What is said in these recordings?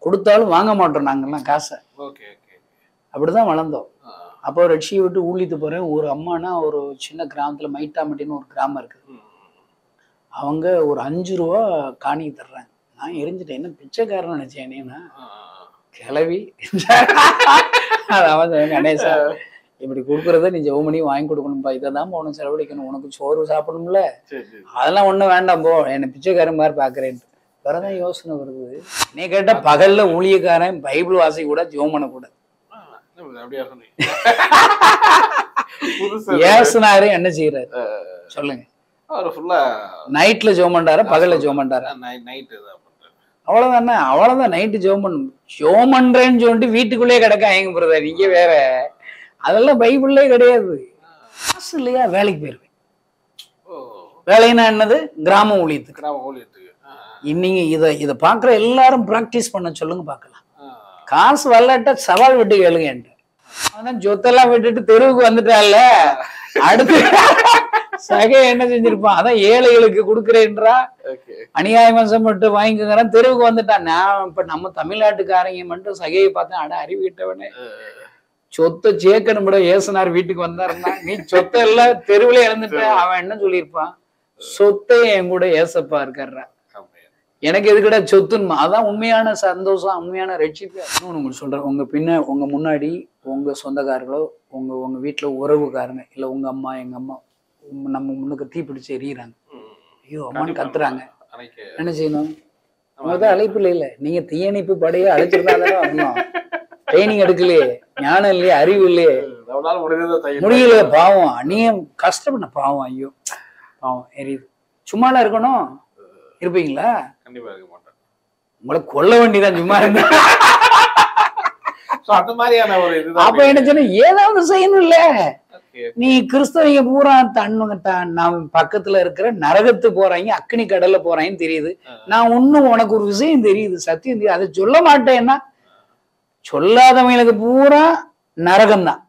கொடுத்தாலும் வாங்க மாட்டோம் நாங்கெல்லாம் காசை ஓகே ஓகே அப்படிதான் வளர்ந்தோம் அப்போ ரட்சியை விட்டு ஊழித்து போறேன் ஒரு அம்மானா ஒரு சின்ன கிராமத்துல மைட்டாமட்டின்னு ஒரு கிராமம் இருக்குது அவங்க ஒரு அஞ்சு ரூபா காணி தர்றாங்க நான் எரிஞ்சிட்டேன் என்ன பிச்சைக்காரன் நினைச்சேன் நீனா கிளவி அது அவன் சொன்னான், கணேசா இப்படி கொடுக்குறத நீ ஜெபம் பண்ணி வாங்கி கொடுக்கணும்ப்பா இதை தான் உனக்கு செலவழிக்கணும் உனக்கு சோறு சாப்பிடணும்ல சரி சரி அதெல்லாம் ஒண்ணும் வேண்டாம் போ என்னை பிச்சைக்காரன் மாதிரி பாக்குறேன்ட்டு வரதான் யோசனை வருது நீ கேட்ட பகல்ல ஊழியக்காரன் பைபிள் வாசி கூட ஜெபம் பண்ணக்கூடாது ஆ, என்ன இது அப்படியா சொன்னீங்க புதுசா ஏசுனாரு என்ன செய்யறாரு சொல்லுங்க அவர் ஃபுல்லா நைட்ல ஜெபம் பண்றாரா பகல்ல ஜெபம் பண்றாரா நைட் இதான் பண்றாரு அவ்வளவுதானே அவ்வளவுதான் நைட்டு ஜெபம் பண்ணும் ஜெபம் பண்றேன்னு சொல்லிட்டு வீட்டுக்குள்ளே கிடக்க எங்க பிரதர் நீங்க வேற அதெல்லாம் பைபிள்லே கிடையாது காசு இல்லையா வேலைக்கு போயிருவேன் ஓ வேலைன்னா என்னது கிராம ஊழியத்துக்கு கிராம ஊழியத்துக்கு ஆ, நீங்க இதை இதை பார்க்குற எல்லாரும் ப்ராக்டிஸ் பண்ண சொல்லுங்க பார்க்கலாம் ஆ, காசு வரலாட்ட சவால் விட்டு கேளுங்க என்கிட்ட ஆனா சொத்தெல்லாம் விட்டுட்டு தெருவுக்கு வந்துட்டால அடுத்து சகை என்ன செஞ்சிருப்பான் அதான் ஏழைகளுக்கு கொடுக்குறேன்றா ஓகே அநியாயமா மட்டும் வாங்கிக்கிறான் தெருவுக்கு வந்துட்டான் நான் இப்ப நம்ம தமிழ்நாட்டுக்காரங்க மட்டும் சகையை பார்த்தேன் அட அறிவிட்டவனே சொத்தை சேர்க்கணும் கூட ஏசுனார் வீட்டுக்கு வந்தாருன்னா நீ சொத்தை எல்லாம் தெருவுல இழந்துட்ட அவன் என்ன சொல்லியிருப்பான் சொத்தை என் கூட ஏசப்பா இருக்காருடா ஆமாய்யா. எனக்கு எதுக்குடா சொத்துன்னு அதான் உண்மையான சந்தோஷம் உண்மையான ரட்சிப்பு இன்னொன்று உங்களுக்கு சொல்றேன் உங்க பின்ன உங்க முன்னாடி உங்க சொந்தக்காரர்களோ உங்க உங்க வீட்டுல உறவுக்காரங்க இல்ல உங்க அம்மா எங்க அம்மா உம் நம்ம முன்னுக்கு தீ பிடிச்சு எறிகிறாங்க ம். ஐயோ அம்மான்னு கத்துறாங்க அன்னைக்கு என்ன செய்யணும் அவங்க தான் அழைப்பு இல்ல நீங்க தீயணைப்பு படையை அழைச்சிருந்தா தானே வரணும் ட்ரைனிங் எடுக்கலையே ஞானம் இல்லையே அறிவு இல்லையே நம்மளால முடிஞ்சதை தையல் முடியல பாவம் நீங்க கஷ்டப்பட பாவம் ஐயோ பாவம் எரியுது சும்மாலாம் இருக்கணும் இருப்பீங்களா கண்டிப்பா இருக்க மாட்டேன் உங்களை கொல்ல வேண்டியதான் சும்மா இருந்தா சோ அந்த மாதிரியான ஒரு இதுதான் அப்ப என்ன சொன்ன ஏதாவது செய்யணும் இல்ல Okay. நீ கிறிஸ்தவங்க பூரா தன்னு தான் நாம் பக்கத்துல இருக்கிற நரகத்து போறாங்க அக்னி கடல்ல போறாங்கன்னு தெரியுது நான் இன்னும் உனக்கு ஒரு விஷயம் தெரியுது சத்தியம் தெரியுது அதை சொல்ல மாட்டேன்னா சொல்லாதவங்களுக்கு பூரா நரகம்தான்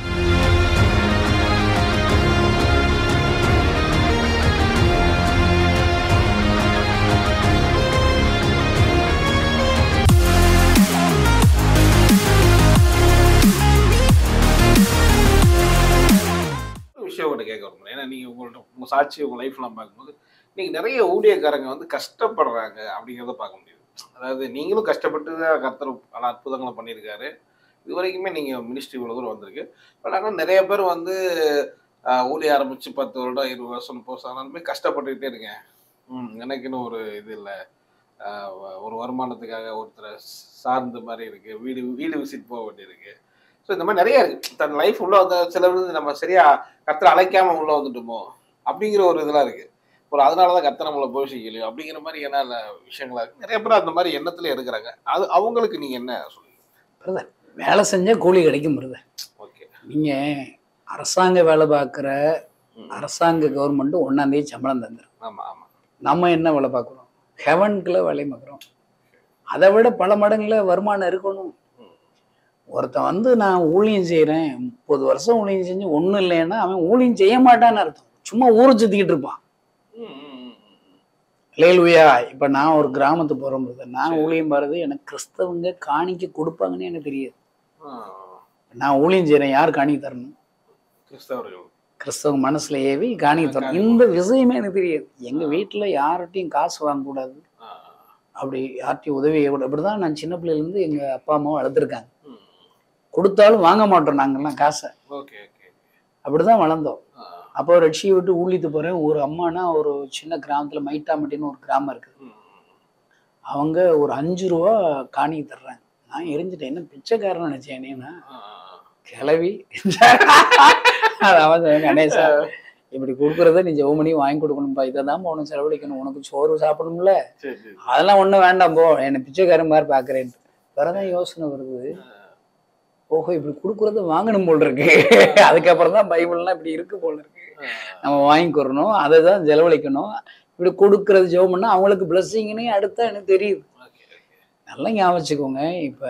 ஒரு விஷயம் ஒன்று கேட்க விரும்புறேன் ஏன்னா நீங்க உங்கள்ட்ட உங்க சாட்சி உங்க லைஃப்லாம் பார்க்கும்போது நீங்க நிறைய ஊழியக்காரங்க வந்து கஷ்டப்படுறாங்க அப்படிங்கிறத பார்க்க முடியுது அதாவது நீங்களும் கஷ்டப்பட்டு தான் கர்த்தர் பல அற்புதங்களை பண்ணியிருக்காரு இது வரைக்குமே நீங்க மினிஸ்ட்ரி இவ்வளோ தூரம் வந்திருக்கு பட் ஆனால் நிறைய பேர் வந்து ஆஹ், ஊழிய ஆரம்பிச்சு பத்து வருடம் இருபது வருஷம் முப்பது வருஷம் ஆனாலுமே கஷ்டப்பட்டுக்கிட்டே இருக்கேன் ம் எனக்குன்னு ஒரு இது இல்லை ஒரு வருமானத்துக்காக ஒருத்தரை சார்ந்த மாதிரி இருக்கு வீடு வீடு விசிட் போக வேண்டியிருக்கு ஸோ இந்த மாதிரி நிறைய இருக்கு தன் லைஃப் உள்ள வந்த சில வந்து நம்ம சரியா கர்த்தரை அழைக்காம உள்ள வந்துட்டோமோ அப்படிங்கிற ஒரு இதெல்லாம் இருக்கு ஒரு அதனால தான் கர்த்தர் நம்மளை போஷிக்கலையோ அப்படிங்கிற மாதிரி என்ன விஷயங்களா இருக்கு நிறைய பேர் அந்த மாதிரி எண்ணத்துல இருக்கிறாங்க அது அவங்களுக்கு நீங்க என்ன சொல்லுங்க வேலை செஞ்சா கூலி கிடைக்கும் பிரதர் ஓகே நீங்க அரசாங்க வேலை பார்க்குற அரசாங்க கவர்மெண்ட் ஒன்னாம் தேதி சம்பளம் தந்துடும் ஆமா ஆமா நம்ம என்ன வேலை பார்க்குறோம் ஹெவனுக்குள்ள வேலை பார்க்குறோம் அதை விட பல மடங்குல வருமானம் இருக்கணும் ஒருத்தன் வந்து நான் ஊழியம் செய்கிறேன் முப்பது வருஷம் ஊழியம் செஞ்சு ஒன்றும் இல்லைன்னா அவன் ஊழியம் செய்ய மாட்டான்னு அர்த்தம் சும்மா ஊரை சுற்றிக்கிட்டு இருப்பான் ம், ம், ம், லேலுவையா இப்போ நான் ஒரு கிராமத்து போகிறோம் நான் ஊழியம் பாருது எனக்கு கிறிஸ்தவங்க காணிக்க கொடுப்பாங்கன்னு எனக்கு தெரியாது ஆ, நான் ஊழியம் செய்கிறேன் யார் காணிக்க தரணும் கிறிஸ்தவர்கள் கிறிஸ்தவ மனசுல ஏவி காணிக்க தரணும் இந்த விஷயமே எனக்கு தெரியாது எங்க வீட்டுல யார்கிட்டயும் காசு வாங்கக்கூடாது ஆ, அப்படி யார்கிட்டயும் உதவி செய்யக்கூடாது அப்படிதான் நான் சின்ன பிள்ளையில இருந்து எங்க அப்பா அம்மாவும் வளர்த்துருக்காங்க ம், கொடுத்தாலும் வாங்க மாட்டோம் நாங்கெல்லாம் காசை ஓகே ஓகே அப்படிதான் வளர்ந்தோம் ஆ, அப்போ ரட்சியை விட்டு ஊழித்து போறேன் ஒரு அம்மானா ஒரு சின்ன கிராமத்துல மைட்டாமட்டின்னு ஒரு கிராமம் இருக்குது ம், அவங்க ஒரு அஞ்சு ரூபா காணிக்க தர்றாங்க நான் எரிஞ்சிட்டேன் என்ன பிச்சைக்காரன் நினைச்சேன் நீனா ஆ, ஆ, கிளவி அது அவன் சொன்னான், கணேசா இப்படி கொடுக்குறத நீ ஜெபம் பண்ணி வாங்கி கொடுக்கணும்ப்பா இதை தான் உனக்கு செலவழிக்கணும் உனக்கு சோறு சாப்பிடணும்ல சரி சரி அதெல்லாம் ஒண்ணும் வேண்டாம் போ என்னை பிச்சைக்காரன் மாதிரி பாக்குறேன்ட்டு வரதான் யோசனை வருது ஓஹோ இப்படி கொடுக்குறத வாங்கணும் போல் இருக்கு அதுக்கப்புறம் தான் பைபிள்லாம் இப்படி இருக்கு போல் இருக்கு நம்ம வாங்கிக்கிறணும் அதை தான் செலவழிக்கணும் இப்படி கொடுக்கறது ஜெபம் பண்ணா அவங்களுக்கு பிளஸ்ஸிங்னே அடுத்தா எனக்கு தெரியுது ஓகே ஓகே நல்லா ஞாபகம் வச்சுக்கோங்க இப்ப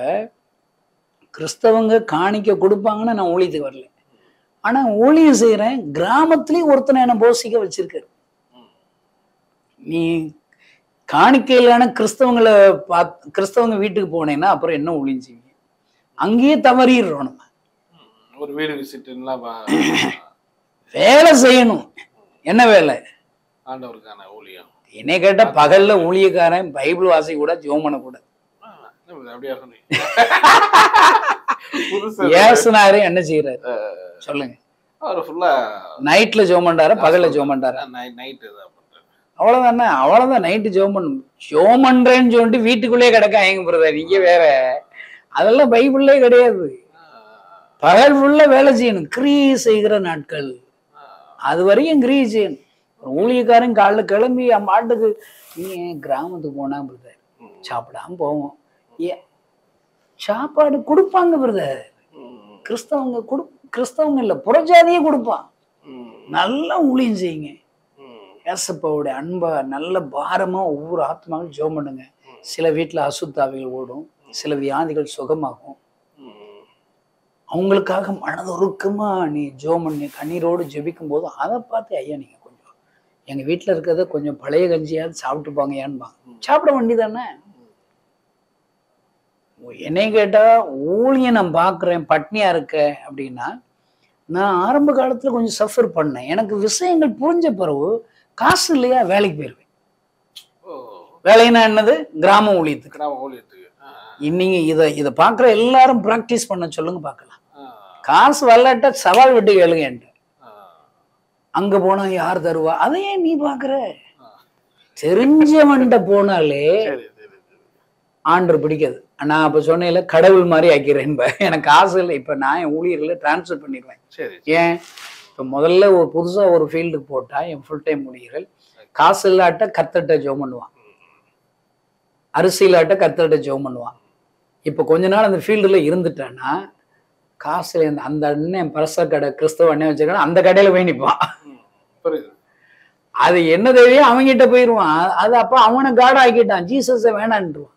கிறிஸ்தவங்க காணிக்க கொடுப்பாங்கன்னு நான் ஊழியத்துக்கு வரல ஆனா ஊழியம் செய்யறேன் கிராமத்திலேயும் ஒருத்தனை என்ன போசிக்க வச்சிருக்காரு ம். நீ காணிக்கையிலான கிறிஸ்தவங்களை பாத் கிறிஸ்தவங்க வீட்டுக்கு போனேன்னா அப்புறம் என்ன ஒளிஞ்சிங்க அங்கேயே தவறிடுறோம் நம்ம ஒரு வீடு விசிட்டுலாம் வேலை செய்யணும் என்ன வேலை ஆண்டவருக்கான ஊழியம் என்னை கேட்டா பகல்ல ஊழியக்காரன் பைபிள் வாசி கூட ஜோம் பண்ணக்கூடாது ஆ, என்ன இது அப்படியா சொன்னீங்க புதுசா ஏசுனாரு என்ன செய்யறாரு சொல்லுங்க அவர் ஃபுல்லா நைட்ல ஜோம் பண்றாரா பகல்ல ஜோம் பண்றாரா நைட் இதான் பண்றாரு அவ்வளவுதானே அவ்வளவுதான் நைட்டு ஜோம் பண்ணும் ஜோம் பண்றேன்னு சொல்லிட்டு வீட்டுக்குள்ளேயே கிடக்க எங்க பிரதர் நீங்க வேற அதெல்லாம் பைபிள்லே கிடையாது பகல் ஃபுல்லா வேலை செய்யணும் கிரீ செய்கிற நாட்கள் அது வரைக்கும் கிரீ செய்யணும் ஒரு ஊழியக்காரன் காலைல கிளம்பி மாட்டுக்கு நீ ஏன் கிராமத்துக்கு போனா பிரதர் சாப்பிடாம போவோம் ஏன் சாப்பாடு கொடுப்பாங்க பிரதர் கிறிஸ்தவங்க கொடு கிறிஸ்தவங்க இல்ல புறஜாதியே கொடுப்பான் நல்லா ஊழியம் செய்யுங்க ஏசப்பாவுடைய அன்பை நல்ல பாரமா ஒவ்வொரு ஆத்மாவும் ஜோம் பண்ணுங்க சில வீட்டுல அசுத்தாவிகள் ஓடும் சில வியாதிகள் சுகமாகும் அவங்களுக்காக மனதுருக்கமா நீ ஜோம் பண்ணி கண்ணீரோடு ஜெபிக்கும் போது அதை பார்த்து ஐயா நீங்க கொஞ்சம் எங்க வீட்டுல இருக்கிறத கொஞ்சம் பழைய கஞ்சியாவது சாப்பிட்டு போங்கயான்பாங்க சாப்பிட வேண்டியதானே என்னை கேட்டா ஊழியம் நான் பார்க்குறேன் பட்னியா இருக்க அப்படின்னா நான் ஆரம்ப காலத்துல கொஞ்சம் சஃபர் பண்ணேன் எனக்கு விஷயங்கள் புரிஞ்ச பிறகு காசு இல்லையா வேலைக்கு போயிருவேன் ஓ வேலைன்னா என்னது கிராம ஊழியத்துக்கு கிராம ஊழியத்துக்கு ஆ, நீங்க இதை இதை பார்க்குற எல்லாரும் ப்ராக்டிஸ் பண்ண சொல்லுங்க பார்க்கலாம் ஆ, காசு வரலாட்ட சவால் விட்டு கேளுங்க என்கிட்ட. ஆ, அங்க போனா யார் தருவா அதை ஏன் நீ பாக்குற தெரிஞ்சவன்கிட்ட போனாலே சரி சரி சரி ஆண்டர் பிடிக்காது நான் அப்ப சொன்னேன்ல கடவுள் மாதிரி ஆக்கிறேன் எனக்கு காசு இல்லை இப்ப நான் என் ஊழியர்களை டிரான்ஸ்ஃபர் பண்ணிடுவேன் சரி ஏன் இப்ப முதல்ல ஒரு புதுசா ஒரு ஃபீல்டுக்கு போட்டா என் ஃபுல் டைம் ஊழியர்கள் காசு இல்லாட்ட கத்தட்ட ஜோம் பண்ணுவான் அரிசி இல்லாட்ட கத்தட்ட ஜோம் பண்ணுவான் இப்ப கொஞ்ச நாள் அந்த ஃபீல்டுல இருந்துட்டான்னா காசு அந்த அந்த அண்ணன் பரச கடை கிறிஸ்தவ அண்ணன் வச்சிருக்கான அந்த கடையில போய் நிற்பான் ம், புரியுது அது என்ன தேவையோ அவன்கிட்ட போயிடுவான் அது அப்ப அவனை காட் ஆக்கிட்டான் ஜீசஸை வேணான்ட்டுருவான்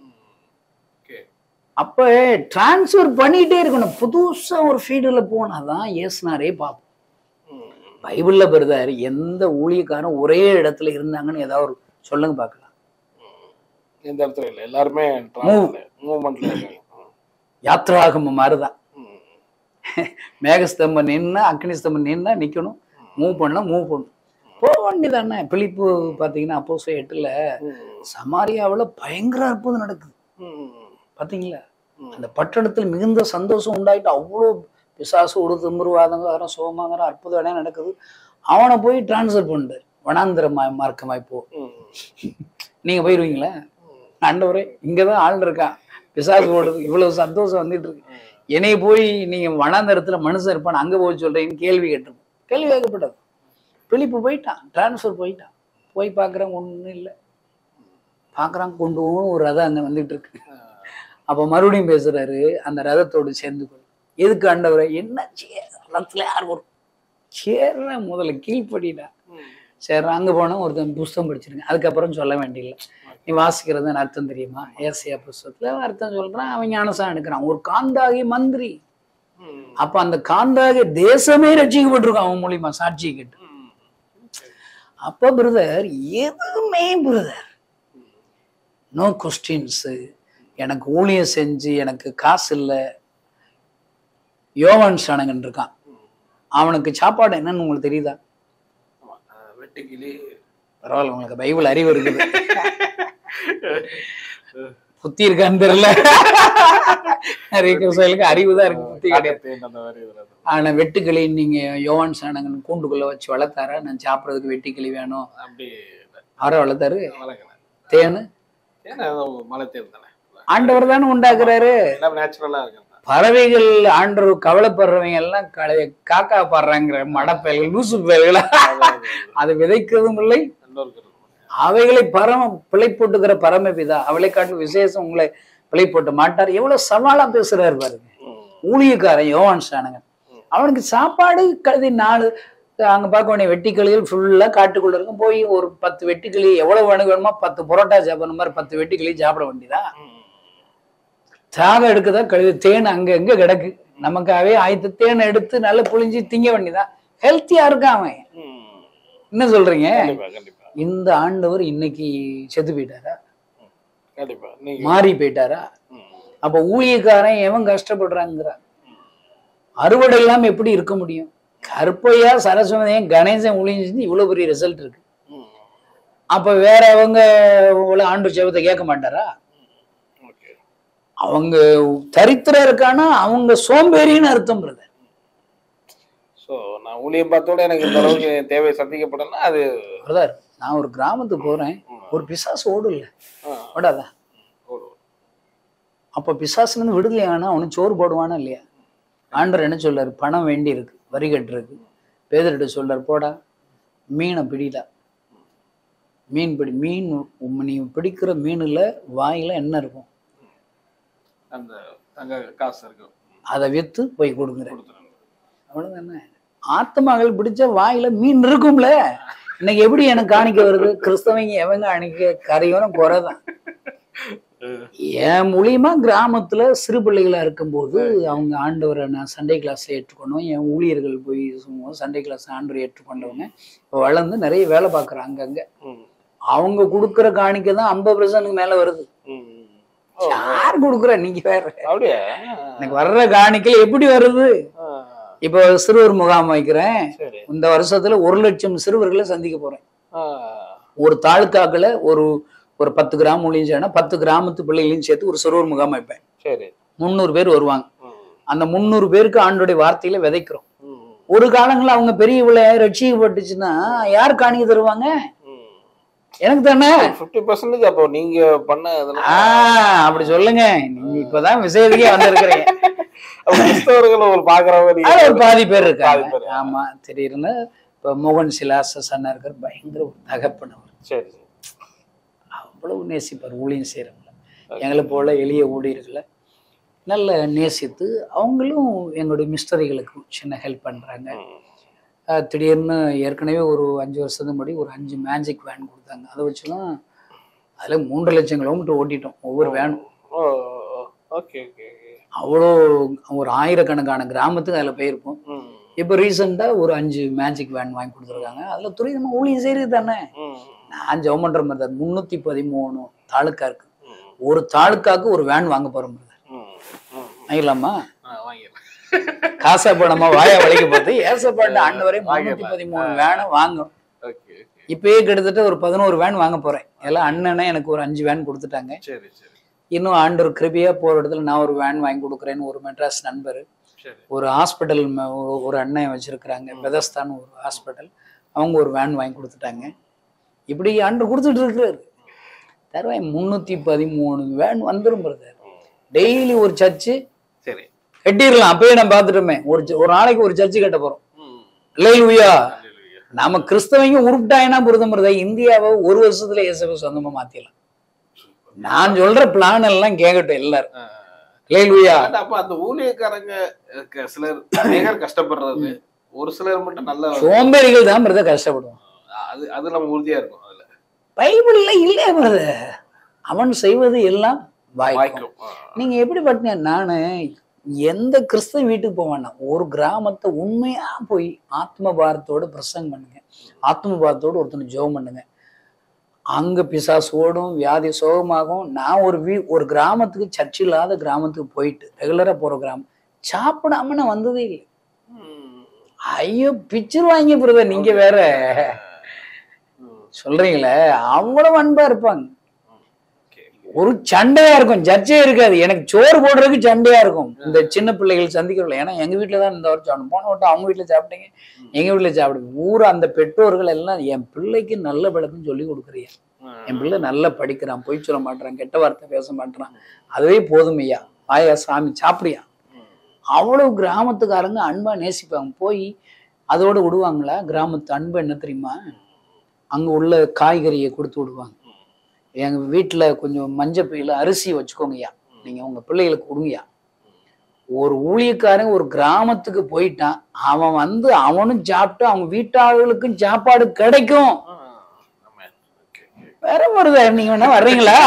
ஓகே அப்ப டிரான்ஸ்ஃபர் பண்ணிட்டே இருக்கணும் புதுசா ஒரு ஃபீல்டுல போனாதான் ஏசுனாரே பார்ப்போம் ம், பைபிள்ல பெறுதாரு எந்த ஊழியக்காரன் ஒரே இடத்துல இருந்தாங்கன்னு ஏதாவது ஒரு சொல்லுங்க பார்க்கலாம் எந்த இடத்துல இல்லை எல்லாருமே மூவ்மெண்ட்ல இருக்காங்க ம், யாத்ராகம மாதிரிதான் ம், மேகஸ்தம்பம் நின்னா அக்னி ஸ்தம்பம் நின்னா நிக்கணும் மூவ் பண்ணலாம் மூவ் பண்ணணும் போக வேண்டியதானே பிலிப்பு பாத்தீங்கன்னா அப்போ எட்டுல ம், சமாரியாவுல பயங்கர அற்புதம் நடக்குது ம், பாத்தீங்களா ம். அந்த பட்டணத்தில் மிகுந்த சந்தோஷம் உண்டாயிட்டு அவ்வளோ பிசாசு ஒரு திமிருவாதங்காரம் சோமாங்காரம் அற்புதம் இடம் நடக்குது அவனை போய் டிரான்ஸ்ஃபர் பண்ணுது வனாந்திர மா- மார்க்கமாய் போ ம், நீங்க போயிருவீங்களா ஆண்டவரே இங்கதான் ஆள் இருக்கான் பிசாசு ஓடுது இவ்வளவு சந்தோஷம் வந்துட்டு இருக்கு என்னைய போய் நீங்க வனாந்தரத்துல மனுஷன் இருப்பான் அங்க போய் சொல்றீங்கன்னு கேள்வி கேட்டிருப்போம் கேள்வி கேட்கப்பட்டது பிலிப்பு போயிட்டான் டிரான்ஸ்ஃபர் போயிட்டான் போய் பார்க்குறான் ஒன்றும் இல்லை பார்க்குறான் கொண்டு போகும் ஒரு ரதம் அங்கே வந்துட்டு இருக்கு அப்போ மறுபடியும் பேசுறாரு அந்த ரதத்தோடு சேர்ந்து கொள் எதுக்கு ஆண்டவரை என்ன சே ரதத்துல யார் வரும் சேர்றா முதல்ல கீழ்ப்படிடா ம், சரி அங்கே போனால் ஒருத்தன் புஸ்தகம் படிச்சிருங்க அதுக்கப்புறம் சொல்ல வேண்டியதில்லை நீ வாசிக்கிறது அர்த்தம் தெரியுமா ஏசியா புஸ்தகத்தில் அர்த்தம் சொல்றான் அவன் ஞானசாரம் எடுக்கிறான் ஒரு காந்தாகி மந்திரி ம், அப்ப அந்த காந்தாகி தேசமே ரட்சிக்கப்பட்டிருக்கும் அவன் மூலியமா சாட்சி கேட்டு ம். அப்ப பிரதர் எதுவுமே பிரதர் நோ கொஸ்டின்ஸ் எனக்கு ஊழியம் செஞ்சு எனக்கு காசு இல்லை யோவான் சாணகன் இருக்கான் அவனுக்கு சாப்பாடு என்னன்னு உங்களுக்கு தெரியுதா ஆமா, அஹ், வெட்டுக்கிளி பரவாயில்ல உங்களுக்கு பைபிள் அறிவு இருக்குது புத்தி இருக்கான்னு தெரியல நிறைய கிறிஸ்தவர்களுக்கு அறிவு தான் இருக்கு புத்தி கிடையாது காக்கத்தேன் அந்த மாதிரி இதுல அது. ஆனா வெட்டுக்கிளி நீங்க யோவான் சாணகன் கூண்டுக்குள்ள வச்சு வளர்த்தாரா நான் சாப்பிட்றதுக்கு வெட்டுக்கிளி வேணும் அப்படி அவரை வளர்த்தாரு வளர்க்கணும் தேனு ஏன்னா அது மலை தேர் தானே ஆண்டவர் தானே உண்டாக்குறாரு எல்லாம் நேச்சுரலா இருக்கு பறவைகள் ஆண்டவர் கவலைப்படுறவங்க எல்லாம் களை காக்கா பாடுறாங்கிற மடப்பயல்கள் லூசு பயல்களா அதை விதைக்கிறதும் இல்லை இன்னொரு கருத்து. அவைகளை பரம பிழை போட்டுக்கிற பரமபிதா அவளை காட்டும் விசேஷம் உங்களை பிழை போட்டு மாட்டார் எவ்வளவு சவாலா பேசுறாரு பாருங்க ம், ஊழியக்காரன் யோவான் சாணகன் அவனுக்கு சாப்பாடு கழுதி நாலு அங்க பார்க்க வேண்டிய வெட்டிக்கிளிகள் ஃபுல்லா காட்டுக்குள்ள இருக்கும் போய் ஒரு பத்து வெட்டிக்கிளி எவ்வளவு வேணும் வேணுமோ பத்து புரோட்டா சாப்பிட்ற மாதிரி பத்து வெட்டிக்கிளி சாப்பிட வேண்டியதா ம், தியாகம் எடுக்குதா கழுது தேன் அங்க எங்க கிடக்கு நமக்காகவே ஆயத்து தேனை எடுத்து நல்லா புழிஞ்சு திங்க வேண்டியதா ஹெல்த்தியா இருக்கான் அவன் ம். என்ன சொல்றீங்க கண்டிப்பா கண்டிப்பா இந்த ஆண்டவர் இன்னைக்கு செத்து போயிட்டாரா கண்டிப்பா நீங்க மாறி போயிட்டாரா ம். அப்ப ஊழியக்காரன் எவன் கஷ்டப்படுறாங்கிறான் அறுவடை இல்லாம எப்படி இருக்க முடியும் கருப்பையா சரஸ்வதியும் கணேசன் ஊழியம் செஞ்சு இவ்வளவு பெரிய ரிசல்ட் இருக்கு ம். அப்ப வேற அவங்க உள்ள ஆண்டு செவத்தை கேட்க மாட்டாரா ஓகே அவங்க தரித்திரம் இருக்கானா அவங்க சோம்பேறின்னு அர்த்தம் பிரதர் ஸோ நான் ஊழியம் பார்த்தோட எனக்கு இந்த அளவுக்கு என் தேவை சந்திக்கப்படலாம் அது பிரதர் நான் ஒரு கிராமத்துக்கு போறேன் ஒரு பிசாசு ஓடல ஆ, ஓடாதா ஓடும். அப்ப பிசாசுல இருந்து விடுதலை ஆனா அவனுக்கு சோறு போடுவானா இல்லையா ஆண்டவர் என்ன சொல்றாரு பணம் வேண்டி இருக்கு வரி கட்டுருக்கு பேதர்கிட்ட சொல்றாரு போடா மீனை பிடிடா மீன் பிடி மீன் உம் நீ பிடிக்கிற மீனுல வாயில என்ன இருக்கும் அந்த தங்க காசு இருக்கும் அதை வித்து போய் கொடுக்குற கொடுத்துருங்க அவ்வளவுதானே ஆத்மாக்கள் பிடிச்ச வாயில மீன் இருக்கும்ல இன்னைக்கு எப்படி எனக்கு காணிக்க வருது கிறிஸ்தவங்க எவங்க அணிக்க கரையோரம் குறைதான் என் மூலியமா கிராமத்துல சிறு பிள்ளைகளா இருக்கும்போது அவங்க ஆண்டவரை நான் சண்டே கிளாஸ் ஏற்றுக்கணும் என் ஊழியர்கள் போய் சும்மா சண்டே கிளாஸ் ஆண்டவரை ஏற்றுக்கொண்டவங்க இப்போ வளர்ந்து நிறைய வேலை பார்க்குறாங்க அங்கங்க ம். அவங்க கொடுக்குற காணிக்கை தான் ஐம்பது பர்சன்ட்டுக்கு மேல வருது ம். ஓ, யார் கொடுக்குறா நீங்க வேற அப்படியா எனக்கு வர்ற காணிக்கையில் எப்படி வருது ஆ, இப்போ சிறுவர் முகாம் வைக்கிறேன் சரி இந்த வருஷத்துல ஒரு லட்சம் சிறுவர்களை சந்திக்க போறேன் ஆ, ஒரு தாலுக்காக்குல ஒரு ஒரு பத்து கிராம ஊழியம் செய்யணும் பத்து கிராமத்து பிள்ளைகளையும் சேர்த்து ஒரு சிறுவர் முகாம் வைப்பேன் சரி முந்நூறு பேர் வருவாங்க ம். அந்த முந்நூறு பேருக்கு ஆண்டோடைய வார்த்தையில விதைக்கிறோம் ம். ஒரு காலங்களில் அவங்க பெரிய இவ்வளோ ரட்சிக்கப்பட்டுச்சுன்னா யார் காணிக்க தருவாங்க ம். எனக்கு தானே ஃபிஃப்டி பர்சன்டேஜ் அப்போ நீங்க பண்ண இதெல்லாம் ஆ அப்படி சொல்லுங்க நீங்க இப்பதான் விஷயத்துக்கே வந்திருக்கிறீங்க அப்ப கிறிஸ்தவர்கள் ஒரு பாக்குறவங்க நீங்க- அது ஒரு பாதி பேர் பாதி இருக்காங்க பேர். ஆமா திடீர்னு இப்போ மோகன் சிலாசஸ் அண்ணா இருக்கார் பயங்கர ஒரு தகப்பனவர் சரி சரி. அவ்வளவு நேசிப்பார் ஊழியம் செய்கிறவங்கள எங்களை போல எளிய ஊழியர்களை நல்ல நேசித்து அவங்களும் எங்களுடைய மிஸ்டரிகளுக்கு சின்ன ஹெல்ப் பண்ணுறாங்க ம். திடீர்னு ஏற்கனவே ஒரு அஞ்சு வருஷத்துக்கு முன்னாடி ஒரு அஞ்சு மேஜிக் வேன் கொடுத்தாங்க அதை வச்சுலாம் அதில் மூன்று லட்சம் கிலோமீட்டர் ஓட்டிட்டோம் ஒவ்வொரு வேனும் ஓ ஓகே ஓகே ஓகே அவ்வளோ ஒரு ஆயிரக்கணக்கான கிராமத்துக்கு அதில் போயிருப்போம் ம். இப்போ ரீசெண்டாக ஒரு அஞ்சு மேஜிக் வேன் வாங்கி கொடுத்துருக்காங்க அதில் துரிதமாக ஊழியம் செய்கிறது தானே ம். நான் ஜெபம் பண்ணுற மாதிரி தான் முந்நூற்றி பதிமூணு தாலுக்கா இருக்கு ம். ஒரு தாலுக்காக்கு ஒரு வேன் வாங்க போகிறோம் ம். ம். வாங்கிடலாமா ஆ, வாங்கிடுறேன் காசா பணமா வாயா வலிக்க பார்த்து ஏசப்பாட்டு ஆண்டவரே முன்னூத்தி வாங்கிடலாம். பதிமூணு வேனை வாங்கும் ஓகே ஓகே இப்பயே கிட்டத்தட்ட ஒரு பதினோரு வேன் வாங்க போறேன் எல்லாம் அண்ணனே எனக்கு ஒரு அஞ்சு வேன் கொடுத்துட்டாங்க சரி சரி இன்னும் ஆண்டவர் கிருபியா போற இடத்துல நான் ஒரு வேன் வாங்கி கொடுக்குறேன்னு ஒரு மெட்ராஸ் நண்பர் சரி ஒரு ஹாஸ்பிட்டல் ஒரு அண்ணன் வச்சிருக்கிறாங்க பெதஸ்தான் ஒரு ஹாஸ்பிட்டல் அவங்க ஒரு வேன் வாங்கி கொடுத்துட்டாங்க இப்படி ஆண்டவர் கொடுத்துட்டு இருக்கிறாரு தருவாய் முன்னூத்தி பதிமூணு வேன் வந்துரும் பிரதர் ம். டெய்லி ஒரு சர்ச்சு சரி கட்டிடலாம் அப்பயே நான் பார்த்துட்டோமே ஒரு ச- ஒரு நாளைக்கு ஒரு சர்ச்சு கட்ட போறோம் ம். இல்லையா Hallelujah. நாம கிறிஸ்தவங்க உருப்பிட்டாயினா புரிதமுறத இந்தியாவை ஒரு வருஷத்துல இயேசுவை சொந்தமா மாத்திடலாம் நான் சொல்ற பிளான் எல்லாம் கேட்கட்டும் எல்லாரும் ஆ. இல்லையா ஆனா, அப்ப அந்த ஊழியக்காரங்க அஹ், க- சிலர் அநேகர் கஷ்டப்படுறது ஒரு சிலர் மட்டும் நல்ல சோம்பேறிகள் தான் பிரதர் கஷ்டப்படுவான் அது அது நம்ம உறுதியா இருக்கும் அதுல பைபிள்ல இல்ல பிரதர் அவன் செய்வது எல்லாம் வாய்க்கும் வாய்க்கும் ஆ. நீங்க எப்படி பார்த்தீங்க நானு எந்த கிறிஸ்தவ வீட்டுக்கு போவேன்னா ஒரு கிராமத்தை உண்மையா போய் ஆத்ம பாரத்தோட பிரசங்கம் பண்ணுங்க ஆத்ம பாரத்தோட ஒருத்தனை ஜெபம் பண்ணுங்க அங்க பிசாசு ஓடும் வியாதி சோகமாகும் நான் ஒரு வீ ஒரு கிராமத்துக்கு சர்ச் இல்லாத கிராமத்துக்கு போயிட்டு ரெகுலரா போற கிராமம் சாப்பிடாம நான் வந்ததே இல்லை ம். ஐயோ பிச்சர் வாங்கி பிரதர் நீங்க வேற ம். சொல்றீங்களே அவ்வளவு அன்பா இருப்பாங்க Okay. ஒரு சண்டையா இருக்கும் சர்ச்சே இருக்காது எனக்கு சோறு போடுறதுக்கு சண்டையா இருக்கும் இந்த சின்ன பிள்ளைகள் சந்திக்கிறோம்ல ஏன்னா எங்க வீட்டுல தான் இந்த வருஷம் சாப்பிடும் போன வட்டம் அவங்க வீட்டுல சாப்பிட்டீங்க எங்க வீட்டுல சாப்பிடுங்க ஊர் அந்த பெற்றோர்கள் எல்லாம் என் பிள்ளைக்கு நல்ல பழக்கம் சொல்லி கொடுக்குறியா ம். என் பிள்ளை நல்லா படிக்கிறான் பொய் சொல்ல மாட்டான் கெட்ட வார்த்தை பேச மாட்டான் அதுவே போதும் ஐயா ஆயா சாமி சாப்பிடியா ம். அவ்வளவு கிராமத்துக்காரங்க அன்பா நேசிப்பாங்க போய் அதோட விடுவாங்களா கிராமத்து அன்பு என்ன தெரியுமா அங்க உள்ள காய்கறியை கொடுத்து விடுவாங்க எங்க வீட்டுல கொஞ்சம் மஞ்சள் பையில அரிசி வச்சுக்கோங்கய்யா நீங்க உங்க பிள்ளைகளுக்கு கொடுங்கய்யா ஒரு ஊழியக்காரன் ஒரு கிராமத்துக்கு போயிட்டான் அவன் வந்து அவனும் சாப்பிட்டு அவங்க வீட்டாளர்களுக்கும் சாப்பாடு கிடைக்கும் ஆ. ஆமா. Okay, okay. வேற வருதா நீங்க வேணா வர்றீங்களா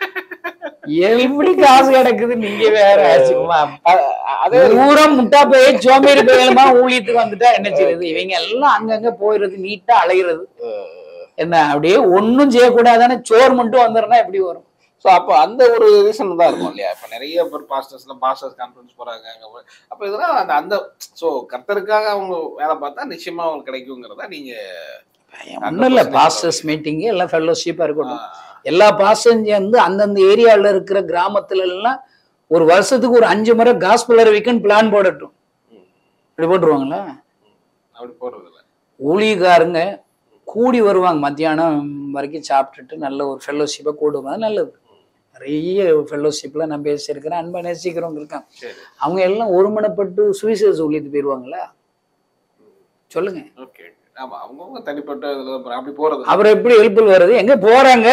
எப்படி காசு கிடக்குது நீங்க வேற சும்மா அ- அதே பூரா முட்டா போய் சோம்பேறி போயலுமா ஊழியத்துக்கு வந்துட்டா என்ன செய்யுது இவங்க எல்லாம் அங்கங்க போயிடுறது நீட்டா அலையிறது என்ன அப்படியே ஒண்ணும் செய்யக்கூடாதானே சோறு மட்டும் வந்துடுறா எப்படி வரும் ஸோ அப்போ அந்த ஒரு ரீசன் தான் இருக்கும் இல்லையா இப்போ நிறைய பேர் பாஸ்டர்ஸ்லாம் பாஸ்டர்ஸ் கான்ஃபரன்ஸ் போறாங்க அங்கே போய் அப்போ இதெல்லாம் அந்த அந்த ஸோ கர்த்தருக்காக அவங்க வேலை பார்த்தா நிச்சயமா அவங்களுக்கு கிடைக்குங்கிறதா நீங்க ஒன்றும் இல்லை பாஸ்டர்ஸ் மீட்டிங்கு எல்லாம் ஃபெல்லோஷிப்பாக இருக்கட்டும் எல்லா பாஸ்டரும் சேர்ந்து அந்தந்த ஏரியாவில் இருக்கிற கிராமத்துல எல்லாம் ஒரு வருஷத்துக்கு ஒரு அஞ்சு முறை காஸ்பல் அறிவிக்குன்னு பிளான் போடட்டும் ம். இப்படி போட்டுருவாங்களா அப்படி போடுறது இல்லை ஊழியக்காரங்க கூடி வருவாங்க மத்தியானம் வரைக்கும் சாப்பிட்டுட்டு நல்ல ஒரு ஃபெல்லோஷிப்பை கூடுவாங்க அது நல்லது நிறைய ஃபெல்லோஷிப்பில் நான் பேசியிருக்கிறேன் அன்பா நேசிக்கிறவங்க இருக்காங்க சரி அவங்க எல்லாம் ஒருமனப்பட்டு சுவிசேஷ ஊழியத்து போயிடுவாங்களா சொல்லுங்க ஓகே ஆமா அவங்கவுங்க தனிப்பட்ட இதுல தான் அப்படி போறது அப்புறம் எப்படி ஹெல்ப்ஃபுல் வருது எங்க போறாங்க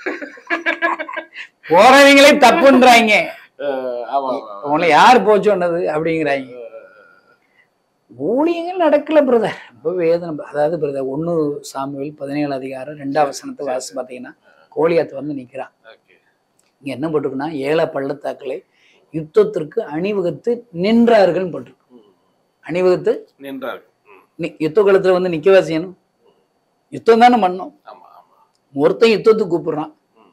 போறவங்களே தப்புன்றாங்க அஹ் ஆமா ஆமா. உங்களை யார் போக சொன்னது அப்படிங்கிறாங்க ஊழியங்கள் நடக்கல பிரதர் ரொம்ப வேதனை அதாவது பிரதர் ஒண்ணு சாமுவேல் பதினேழு அதிகாரம் ரெண்டாம் வசனத்தை வாசி பார்த்தீங்கன்னா கோலியாத்து வந்து நிக்கிறான் ஓகே இங்க என்ன போட்டிருக்குன்னா ஏழை பள்ளத்தாக்களை யுத்தத்திற்கு அணிவகுத்து நின்றார்கள் போட்டிருக்கு ம். அணிவகுத்து நின்றார்கள் ம். நி- யுத்த காலத்துல வந்து நிக்கவா செய்யணும் யுத்தம் தானே பண்ணணும் ஆமா ஆமா ஒருத்தன் யுத்தத்துக்கு கூப்பிடுறான் ம்.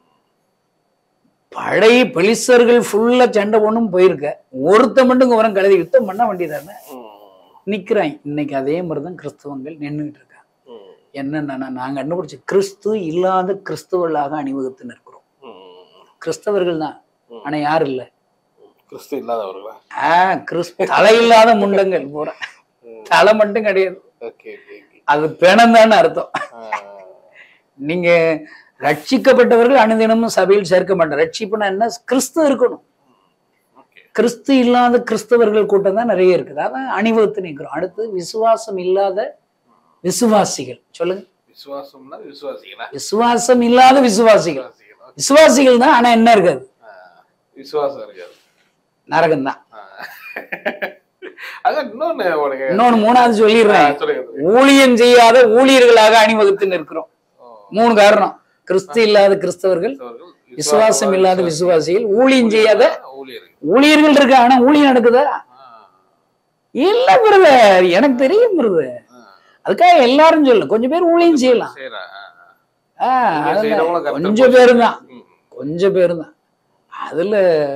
படை பெலிசர்கள் ஃபுல்லா சண்டை ஒண்ணும் போயிருக்க ஒருத்தன் மட்டும் இங்க வரம் கழுதி யுத்தம் பண்ண வேண்டியதானே ம். நிக்கிறான் இன்னைக்கு அதே மாதிரிதான் கிறிஸ்தவங்கள் நின்றுட்டு இருக்காங்க ம். என்னன்னா நாங்க கண்டுபிடிச்ச கிறிஸ்து இல்லாத கிறிஸ்தவர்களாக அணிவகுத்து நிற்கிறோம் ம். கிறிஸ்தவர்கள் தான் ஆனா யாரும் இல்ல கிறிஸ்து இல்லாதவர்களா ஆ கிறிஸ்து தலை இல்லாத முண்டங்கள் போற தலை மட்டும் கிடையாது ஓகே ஓகே ஓகே அது பிணம் அர்த்தம் நீங்க ரட்சிக்கப்பட்டவர்கள் அனுதினமும் சபையில் சேர்க்க மாட்டாங்க ரட்சிப்புனா என்ன கிறிஸ்து இருக்கணும் ஓகே கிறிஸ்து இல்லாத கிறிஸ்தவர்கள் கூட்டம் தான் நிறைய இருக்குது அதான் அணிவகுத்து நிற்கிறோம் அடுத்து விசுவாசம் இல்லாத விசுவாசிகள் சொல்லுங்க விசுவாசம்னா விசுவாசிகளா விசுவாசம் இல்லாத விசுவாசிகள் விசுவாசிகளா விசுவாசிகள் தான் ஆனா என்ன இருக்காது ஆஹ். விசுவாசம் இருக்காது நரகம் தான் ஆஹ். அதான் இன்னொன்னு உனக்கு இன்னொன்னு மூணாவது சொல்லிடுறேன் ஆஹ் சொல்லுங்க சொல்லுங்க. ஊழியம் செய்யாத ஊழியர்களாக அணிவகுத்து நிற்கிறோம் ஓ. மூணு காரணம் கிறிஸ்து இல்லாத கிறிஸ்தவர்கள் கிறிஸ்தவர்கள் விசுவாசம் இல்லாத விசுவாசிகள் ஊழியம் செய்யாத ஊழியர்கள் ஊழியர்கள் இருக்கு ஆனா ஊழியம் நடக்குதா ஆஹ். இல்ல பிரதர் எனக்கு தெரியும் பிரதர் ஆஹ். அதுக்காக எல்லாரும் சொல்ல கொஞ்சம் பேர் ஊழியம் செய்யலாம் சரிடா. ஆ, ஊழியம் அதுல செய்யறவங்களும் கர்த்தர் கொஞ்சம் பேர் தான் ம். கொஞ்சம் பேர் தான் அதுல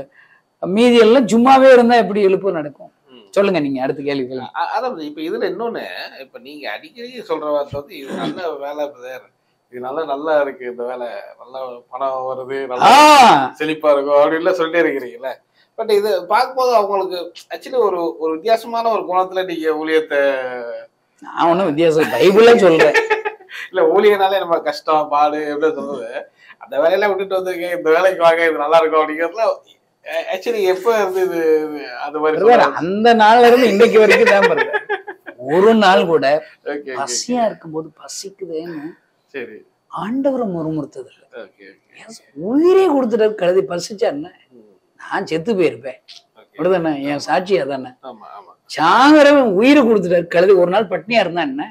மீதி எல்லாம் சும்மாவே இருந்தா எப்படி எழுப்பு நடக்கும் ம். சொல்லுங்க நீங்க அடுத்த கேள்வி கேளுங்க அ- அதான் இப்ப இதுல இன்னொன்னு இப்ப நீங்க அடிக்கடி சொல்ற வார்த்தை வந்து இது நல்ல வேலை பிரதர் இது நல்லா நல்லா இருக்கு இந்த வேலை நல்லா பணம் வருது ஆ நல்லா செழிப்பா இருக்கும் அப்படின்னு சொல்லிட்டே இருக்கிறீங்கல்ல பட் இது பார்க்கும்போது அவங்களுக்கு ஆக்சுவலி ஒரு ஒரு வித்தியாசமான ஒரு குணத்துல நீங்க ஊழியத்தை நான் ஒண்ணும் வித்தியாசம் பைபிளே சொல்றேன் இல்ல ஊழியனாலே நம்ம கஷ்டம் பாடு எப்படி சொல்றது அந்த வேலையெல்லாம் விட்டுட்டு வந்திருக்கேன் இந்த வேலைக்கு வாங்க இது நல்லா இருக்கும் அப்படிங்கிறதுல ஆக்சுவலி எப்ப இருந்து இது இது அது மாதிரி பிரதர் அந்த நாள்ல இருந்து இன்னைக்கு வரைக்கும் தான் பிரதர் ஒரு நாள் கூட ஓகே பசியா இருக்கும்போது பசிக்குதேன்னு சரி ஆண்டவரை முறுமுறுத்தது இல்ல. ஓகே உயிரே கொடுத்துட்டு கழுதி பசிச்சா என்ன நான் செத்து போயிருப்பேன் ஓகே அப்படிதானே என் சாட்சி அதானே ஆமா ஆமா சாகரவன் உயிரை கொடுத்துட்டாரு கழுதி ஒரு நாள் பட்னியா இருந்தா என்ன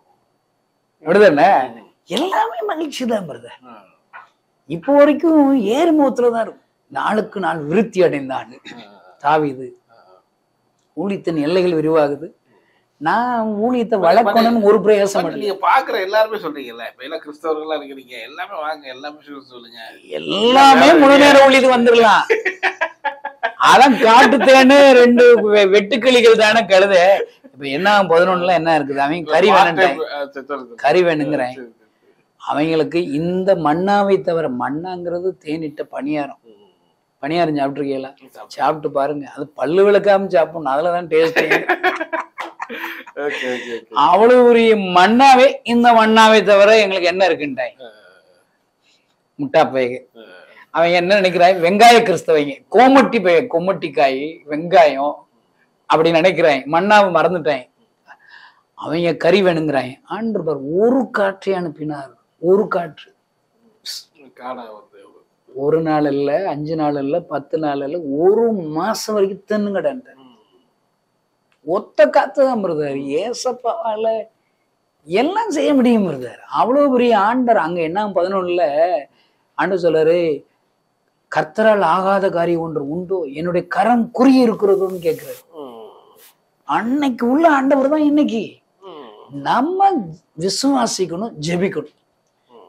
அப்படிதானே எல்லாமே மகிழ்ச்சி தான் பிரதர் ஆ. இப்போ வரைக்கும் ஏறுமுகத்துல தான் இருக்கும் நாளுக்கு நாள் விருத்தி அடைந்தான் தாவிது ஊழியத்தின் எல்லைகள் விரிவாகுது நான் ஊழியத்தை வளர்க்கணும்னு ஒரு பிரயாசம் பட் பண்ணல நீங்க பாக்குற எல்லாருமே சொல்றீங்கல்ல இப்ப எல்லாம் கிறிஸ்தவர்களா இருக்கிறீங்க எல்லாமே வாங்க எல்லாமே சொல்லி சொல்லுங்க எல்லாமே முழு நேர ஊழியத்துக்கு வந்துடலாம் அதான் காட்டு தேனு ரெண்டு வெ- வெட்டுக்கிளிகள் தானே கழுத இப்ப என்ன பதினொன்னுல என்ன இருக்குது அவன் கறி வேணுன்ட்டான் ஆ, சரி, சொல்லு, சொல்லு. கறி வேணுங்கிறேன் சரி, சரி, அவங்களுக்கு இந்த மண்ணாவை தவிர மண்ணாங்கிறது தேனிட்ட பணியாரம் சரி. பணியாரம் சாப்பிட்டுருக்கீங்களா ம். சாப்பிட்டு பாருங்க அது பல்லு விளக்காம சாப்பிடணும் அதுலதான் டேஸ்ட் ஓகே ஓகே ஓகே அவ்வளவு பெரிய மண்ணாவே இந்த மண்ணாவை தவிர எங்களுக்கு என்ன இருக்குன்ட்டாய் முட்டா பைக அவன் என்ன நினைக்கிறான் வெங்காய கிறிஸ்தவங்க கோமட்டி பைய கொமட்டிக்காய் வெங்காயம் அப்படி நினைக்கிறான் மண்ணாவை மறந்துட்டான் அவங்க கறி வேணுங்கிறாங்க ஆண்டு பார் ஒரு காற்றை அனுப்பினார் ஒரு காற்று காணா வந்து ஒரு நாள் இல்ல அஞ்சு நாள் இல்ல பத்து நாள் இல்ல ஒரு மாசம் வரைக்கும் தென்னுங்கடான்ட்டார் ஒத்த காத்து தான் பிரதர் ஏசப்பாவால எல்லாம் செய்ய முடியும் பிரதர் அவ்வளவு பெரிய ஆண்டர் அங்க என்ன பதினொன்னுல ஆண்டு சொல்றாரு கர்த்தரால் ஆகாத காரியம் ஒன்று உண்டோ என்னுடைய கரம் குறி இருக்கிறதோன்னு கேட்கிறாரு அன்னைக்கு உள்ள ஆண்டவர் தான் இன்னைக்கு நம்ம விசுவாசிக்கணும் ஜெபிக்கணும்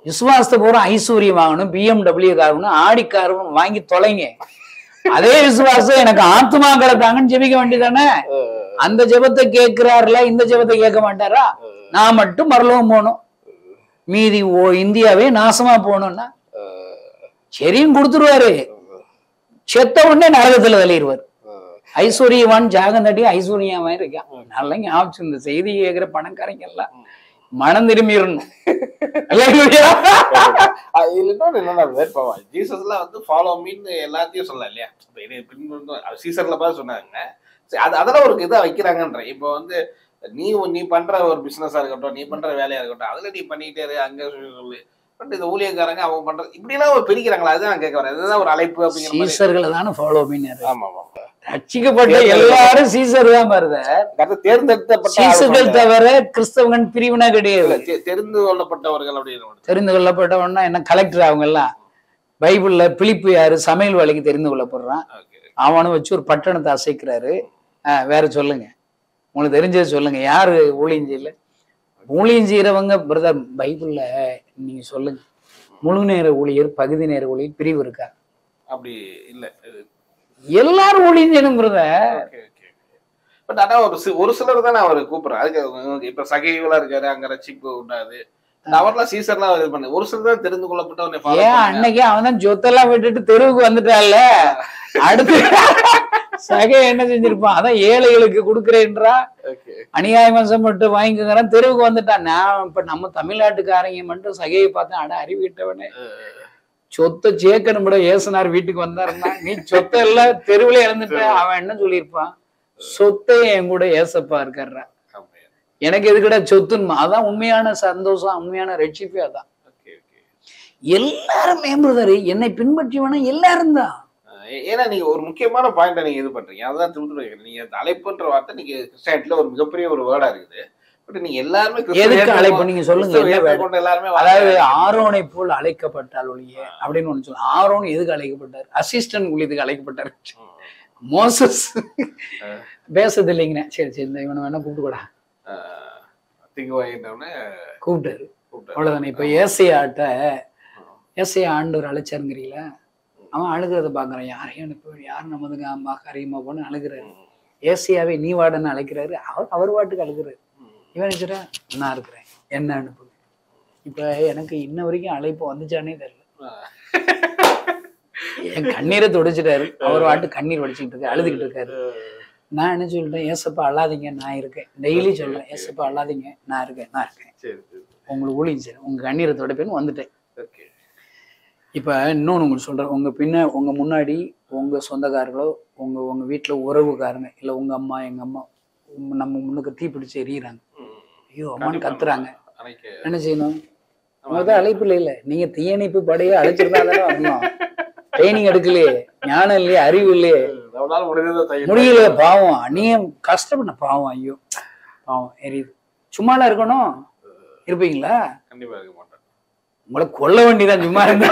விசுவாசத்தை பூரா ஐஸ்வர்யம் வாங்கணும் பிஎம்டபிள்யூ கார் ஆடி கார் வாங்கி தொலைங்க அதே விசுவாசம் எனக்கு ஆத்மா தாங்கன்னு ஜெபிக்க வேண்டியதானே அந்த ஜெபத்தை கேட்கிறாருல இந்த ஜெபத்தை கேட்க மாட்டாரா நான் மட்டும் மரலவும் போகணும் மீதி ஓ இந்தியாவே நாசமா போகணும்னா சரியும் கொடுத்துருவாரு செத்த உடனே நரகத்துல தள்ளிடுவார் ஐஸ்வர்யவான் ஜாகந்தடி ஐஸ்வர்யமா இருக்கான் நல்லா ஞாபகம் இந்த செய்தி கேட்கிற பணக்காரங்க எல்லாம் மனம் திரும்பிடணும் அல்லேலூயா. இதுல இன்னொன்னு என்னன்னா இப்போ ஜீசஸ்லாம் வந்து ஃபாலோ மீன்னு எல்லாத்தையும் சொல்லலாம் இல்லையா இப்போ இது பின்பு சீசர்ல பார்த்து சொன்னாங்க சரி, அது அதெல்லாம் ஒரு இதை வைக்கிறாங்கன்ற இப்போ வந்து நீ நீ பண்ற ஒரு பிசினஸா இருக்கட்டும் நீ பண்ற வேலையா இருக்கட்டும் அதுல நீ பண்ணிட்டே இரு அங்க சொல்லி சொல்லு பட் இந்த ஊழியக்காரங்க அவங்க பண்றது இப்படிலாம் ஒரு பிரிக்கிறாங்களா அதுதான் நான் கேட்க வரேன் இதுதான் ஒரு அழைப்பு அப்படிங்கிற மாதிரி சீசர்களை தானே ஃபாலோ பண்ணினாரு ஆமா ஆமா ரட்சிக்கப்பட்ட எல்லாரும் சீசர் தான் வருத கருத்து தேர்ந்தெடுக்கப்பட்ட சீசர்கள் ஆள்கள் தவிர கிறிஸ்தவன் பிரிவினா கிடையாது இல்ல, தெ- தெரிந்து கொள்ளப்பட்டவர்கள் அப்படின்னு ஒண்ணு. தெரிந்து கொள்ளப்பட்டவன்னா என்ன கலெக்டர் அவங்க எல்லாம் பைபிள்ல பிலிப்பு யாரு சமையல் வேலைக்கு தெரிந்து கொள்ளப்படுறான் Okay. அவனும் வச்சு ஒரு பட்டணத்தை அசைக்கிறாரு ஆஹ் வேற சொல்லுங்க உங்களுக்கு தெரிஞ்சது சொல்லுங்க யாரு ஊழியம் செய்யல ஊழியம் செய்யறவங்க பிரதர் பைபிள்ல நீங்க சொல்லுங்க முழு நேர ஊழியர் பகுதி நேர ஊழியர் பிரிவு இருக்கா அப்படி இல்ல இது எல்லாரும் ஊழியம் செய்யணும் பிரதர் பட் ஆனா ஒரு சி- ஒரு சிலர் தான் அவர் கூப்பிடுறேன் அதுக்கு அவங்க இப்ப சகைவெல்லாம் இருக்காரு அங்க ரட்சிப்பு உண்டாது அவர்லாம் சீசர்லாம் இது பண்ணு ஒரு சிலர் தான் தெரிந்து கொள்ளப்பட்டவனை ஃபாலோ ஏன் அன்னைக்கு அவன் தான் சொத்தெல்லாம் விட்டுட்டு தெருவுக்கு வந்துட்டான்ல அடுத்து சகை என்ன செஞ்சிருப்பான் அதான் ஏழைகளுக்கு கொடுக்குறேன்றா அநியாயமா மட்டும் வாங்கிக்கிறான் தெருவுக்கு வந்துட்டான் நான் இப்ப நம்ம தமிழ்நாட்டுக்காரங்க மட்டும் சகையை பார்த்தேன் அட அறிவிட்டவனே சொத்தை சேர்க்கணும் கூட ஏசுனார் வீட்டுக்கு வந்தாருன்னா நீ சொத்தை எல்லாம் தெருவுல இழந்துட்ட அவன் என்ன சொல்லியிருப்பான் சொத்தை என் கூட ஏசப்பா இருக்காருடா எனக்கு எதுக்குடா சொத்துன்னு அதான் உண்மையான சந்தோஷம் உண்மையான ரட்சிப்பே அதான் எல்லாரும் மேம்படுதாரு என்னை பின்பற்றிவனா எல்லாரும் தான் ஏன்னா நீங்க ஒரு முக்கியமான பாயிண்ட நீங்க இது பண்றீங்க அதான் திரும்ப கேக்குறேன். நீங்க இந்த அழைப்புன்ற வார்த்தை நீங்க கிறிஸ்டியானிட்டில ஒரு மிகப்பெரிய ஒரு வேர்டா இருக்குது பட் நீங்க எல்லாருமே கிறிஸ்துவ எதுக்கு ஏற்றுக்கொண்டு- அழைப்பு நீங்க சொல்லுங்க கிறிஸ்துவ என்ன வேணும்? ஏற்றுக்கொண்டு எல்லாருமே அதாவது வாழ்றாங்க. ஆரோனை போல் அழைக்கப்பட்டால் ஒழிய அப்படின்னு ஒண்ணு சொல்லுங்க ஆரோன் எதுக்கு அழைக்கப்பட்டார் அசிஸ்டன்ட் ஊழியத்துக்கு அழைக்கப்பட்டார் ம். மோசஸ் பேசுறது இல்லைங்கண்ணே சரி சரி இந்த இவனை வேணா கூப்பிட்டு ஆஹ் திக்கு வாங்கிட்டோன்னே கூப்பிட்டாரு கூப்பிட்டாரு. அவ்வளவுதானே இப்ப ஏசையாட்ட ஏசையா ஆண்டவர் அழைச்சாருங்கிறீங்களா அவன் அழுகிறத பாக்குறான் யாரையும் அனுப்ப யார் நமதுங்க அம்மா கரியம்மா போன்னு அழுகிறாரு ம். ஏசியாவே நீ வாடன்னு அழைக்கிறாரு அவர் அவர் வாட்டுக்கு அழுகிறாரு ம். இவன் நினைச்சுறா நான் இருக்கிறேன் என்ன அனுப்புங்க இப்ப எனக்கு இன்ன வரைக்கும் அழைப்பு வந்துச்சானே தெரியல என் கண்ணீரை துடைச்சிட்டாரு அவர் வாட்டு கண்ணீர் வடிச்சுக்கிட்டு இருக்காரு அழுதுகிட்டு இருக்காரு நான் என்ன சொல்லிட்டேன் ஏசப்பா அழாதீங்க நான் இருக்கேன் டெய்லி சொல்றேன் ஏசப்பா அழாதீங்க நான் இருக்கேன் நான் இருக்கேன் சரி சரி உங்களுக்கு ஊழியம் சரி உங்க கண்ணீரை துடைப்பேன்னு வந்துட்டேன் ஓகே இப்ப இன்னொன்னு உங்களுக்கு சொல்றேன் உங்க பின்ன உங்க முன்னாடி உங்க சொந்தக்காரர்களோ உங்க உங்க வீட்டுல உறவுக்காரங்க இல்ல உங்க அம்மா எங்க அம்மா உம் நம்ம முன்னுக்கு தீ பிடிச்சு எரியுறாங்க ஐயோ அம்மான்னு கத்துறாங்க அன்னைக்கு என்ன செய்யணும் அவங்க தான் அழைப்பு இல்லை இல்ல நீங்க தீயணைப்பு படையை அழைச்சிருந்தா தானே வரணும் ட்ரைனிங் எடுக்கலையே ஞானம் இல்லையே அறிவு இல்லையே நம்மளால முடிஞ்சதை தையல் முடியல பாவம் நீ கஷ்டப்பட பாவம் ஐயோ பாவம் எரியுது சும்மாலாம் இருக்கணும் இருப்பீங்களா கண்டிப்பா இருக்க மாட்டேன் உங்களை கொல்ல வேண்டியதான் சும்மா இருந்தா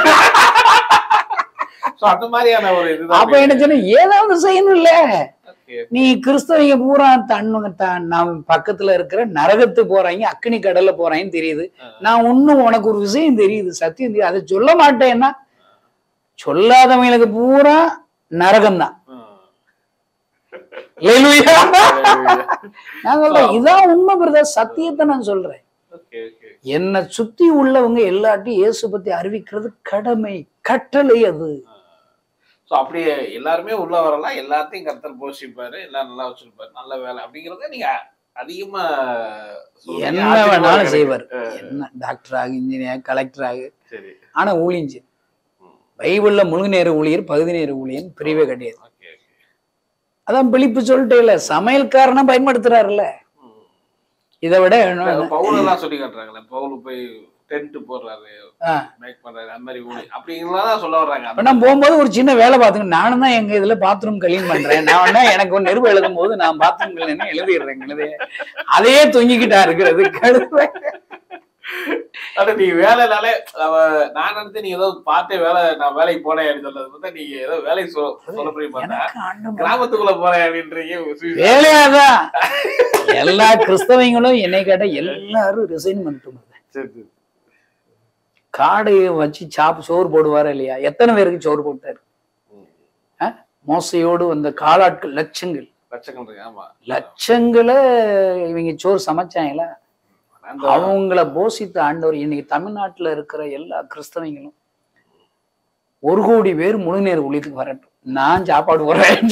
சோ அந்த மாதிரியான ஒரு இதுதான் அப்ப என்ன சொன்ன ஏதாவது செய்யணும்ல Okay. நீ கிறிஸ்தவங்க பூரா தன்னு தான் நாம் பக்கத்துல இருக்கிற நரகத்து போறாங்க அக்னி கடல்ல போறாங்கன்னு தெரியுது நான் இன்னும் உனக்கு ஒரு விஷயம் தெரியுது சத்தியம் தெரியுது அதை சொல்ல மாட்டேன்னா சொல்லாதவங்களுக்கு பூரா நரகம்தான் ம். Hallelujah. நான் சொல்றேன் இதான் உண்மை பிரதர் சத்தியத்தை நான் சொல்றேன் Okay, okay. என்னை சுத்தி உள்ளவங்க எல்லார்ட்டையும் இயேசு பத்தி அறிவிக்கிறது கடமை கட்டளை அது சோ அப்படியே எல்லாருமே உள்ள வரலாம் எல்லாத்தையும் கர்த்தர் போஷிப்பாரு எல்லாம் நல்லா வச்சிருப்பாரு நல்ல வேலை அப்படிங்கறத நீங்க அதிகமா சொல்றீங்க. என்ன ஆச்சரியமா வேணாலும் இருக்கு. செய்வார் என்ன டாக்டர் ஆகு இன்ஜினியர் கலெக்டர் ஆகு சரி ஆனா ஊழியம் செய்யும் ம். பைபிள்ல முழு நேர ஊழியர் பகுதி நேர ஊழியர் பிரிவே கிடையாது Okay, okay. அதான் பிழிப்பு சொல்லிட்டே இல்ல சமையல்காரனா பயன்படுத்துறாருல்ல ம். இதை விட இன்னும் பவுல் எல்லாம் சொல்லி காட்டுறாங்களே பவுல் போய் டென்ட் போடுறாரு ஆ. மேக் பண்றாரு அந்த மாதிரி ஊழி அப்படிங்கலாம் தான் சொல்ல வர்றாங்க இப்ப நான் போகும்போது ஒரு சின்ன வேலை பார்த்துங்க நானும் தான் எங்க இதுல பாத்ரூம் கிளீன் பண்றேன் நான் வேணா எனக்கு ஒரு நெருப்பு எழுதும் போது நான் பாத்ரூம் கிளீன் எழுதிடுறேன் எழுதி அதையே தொங்கிக்கிட்டா இருக்கிறது கடுப்பு ஆனா நீ வேலைனாலே அவ- நான் நினைச்சு நீ ஏதோ பார்த்தே வேலை நான் வேலைக்கு போனேன் அப்படின்னு சொல்றது பார்த்தா நீங்க ஏதோ வேலைக்கு சொ- சொல்ல போய் பார்த்தா எனக்கு ஆண்டவன் கிராமத்துக்குள்ள போறேன் அப்படின்றீங்க சுவி- வேலையாதான் எல்லா கிறிஸ்தவங்களும் என்னை கேட்ட எல்லாரும் ரிசைன் பண்ணிட்டு சரி, சரி. காடையை வச்சு சாப்பு சோறு போடுவாரா இல்லையா எத்தனை பேருக்கு சோறு போட்டாரு ஆ? மோசையோடு வந்த காலாட்கள் லட்சங்கள் லட்சக்கணக்கு ஆமா லட்சங்களை இவங்க சோறு சமைச்சாங்களா அந்த அவங்கள போஷித்த ஆண்டவர் இன்னைக்கு தமிழ்நாட்டுல இருக்கிற எல்லா கிறிஸ்தவங்களும் ஒரு கோடி பேர் முழு நேர ஊழியத்துக்கு வரட்டும் நான் சாப்பாடு போடுறேன்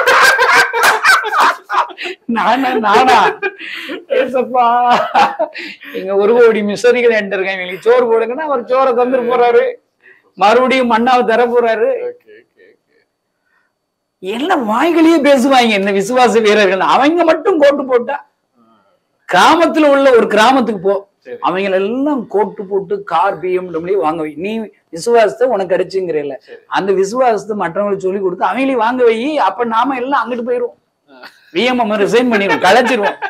நானா நானா ஏசப்பா இங்க ஒரு கோடி மிசரிகள் என்கிட்ட இருக்காங்க இவங்களுக்கு சோறு போடுங்கன்னா அவர் சோறை தந்துட்டு போறாரு மறுபடியும் மண்ணாவை தர போறாரு ஓகே ஓகே ஓகே எல்லாம் வாய்களையே பேசுவாங்க என்ன விசுவாச வீரர்கள் அவங்க மட்டும் கோட்டு போட்டா கிராமத்துல உள்ள ஒரு கிராமத்துக்கு போ சரி அவங்க எல்லாம் கோட்டு போட்டு கார் பிஎம்டபிள்யூ வாங்க வை நீ விசுவாசத்தை உனக்கு அடிச்சுங்கிறல சரி. அந்த விசுவாசத்தை மற்றவங்களுக்கு சொல்லி கொடுத்து அவங்களையும் வாங்க வை அப்ப நாம எல்லாம் அங்கிட்டு போயிருவோம் விஎம் ரிசைன் பண்ணிடுவோம் களைச்சிருவோம்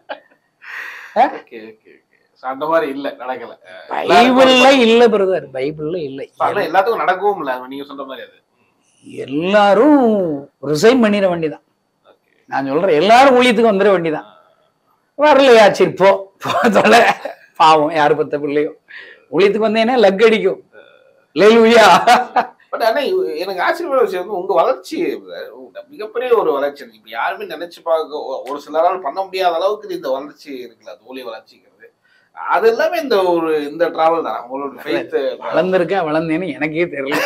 ஓகே ஓகே ஓகே அந்த மாதிரி இல்ல நடக்கல பைபிள்ல இல்ல பிரதர் பைபிள்ல இல்ல ஆனா எல்லாத்துக்கும் நடக்கவும் இல்ல நீங்க சொல்ற மாதிரி அது எல்லாரும் ரிசைன் பண்ணிட வேண்டியதான் ஓகே நான் சொல்றேன் எல்லாரும் ஊழியத்துக்கு வந்துட வேண்டியதான் வரலையா சரி போ போ தொலை பாவம் யாரு பத்த பிள்ளையோ ஊழியத்துக்கு வந்தேன்னா லக் அடிக்கும் லேலுயா பட் ஆனா இவ- எனக்கு ஆச்சரியமான விஷயம் வந்து உங்க வளர்ச்சி உங்க மிகப்பெரிய ஒரு வளர்ச்சி இப்ப யாருமே நினைச்சு பார்க்க ஒ- ஒரு சிலரால் பண்ண முடியாத அளவுக்கு இந்த வளர்ச்சி இருக்குல்ல அது ஊழிய வளர்ச்சிங்கிறது அது எல்லாமே இந்த ஒரு இந்த டிராவல் தான் உங்களோட ஃபெய்த் வளர்ந்துருக்கேன் வளர்ந்தேன்னு எனக்கே தெரியல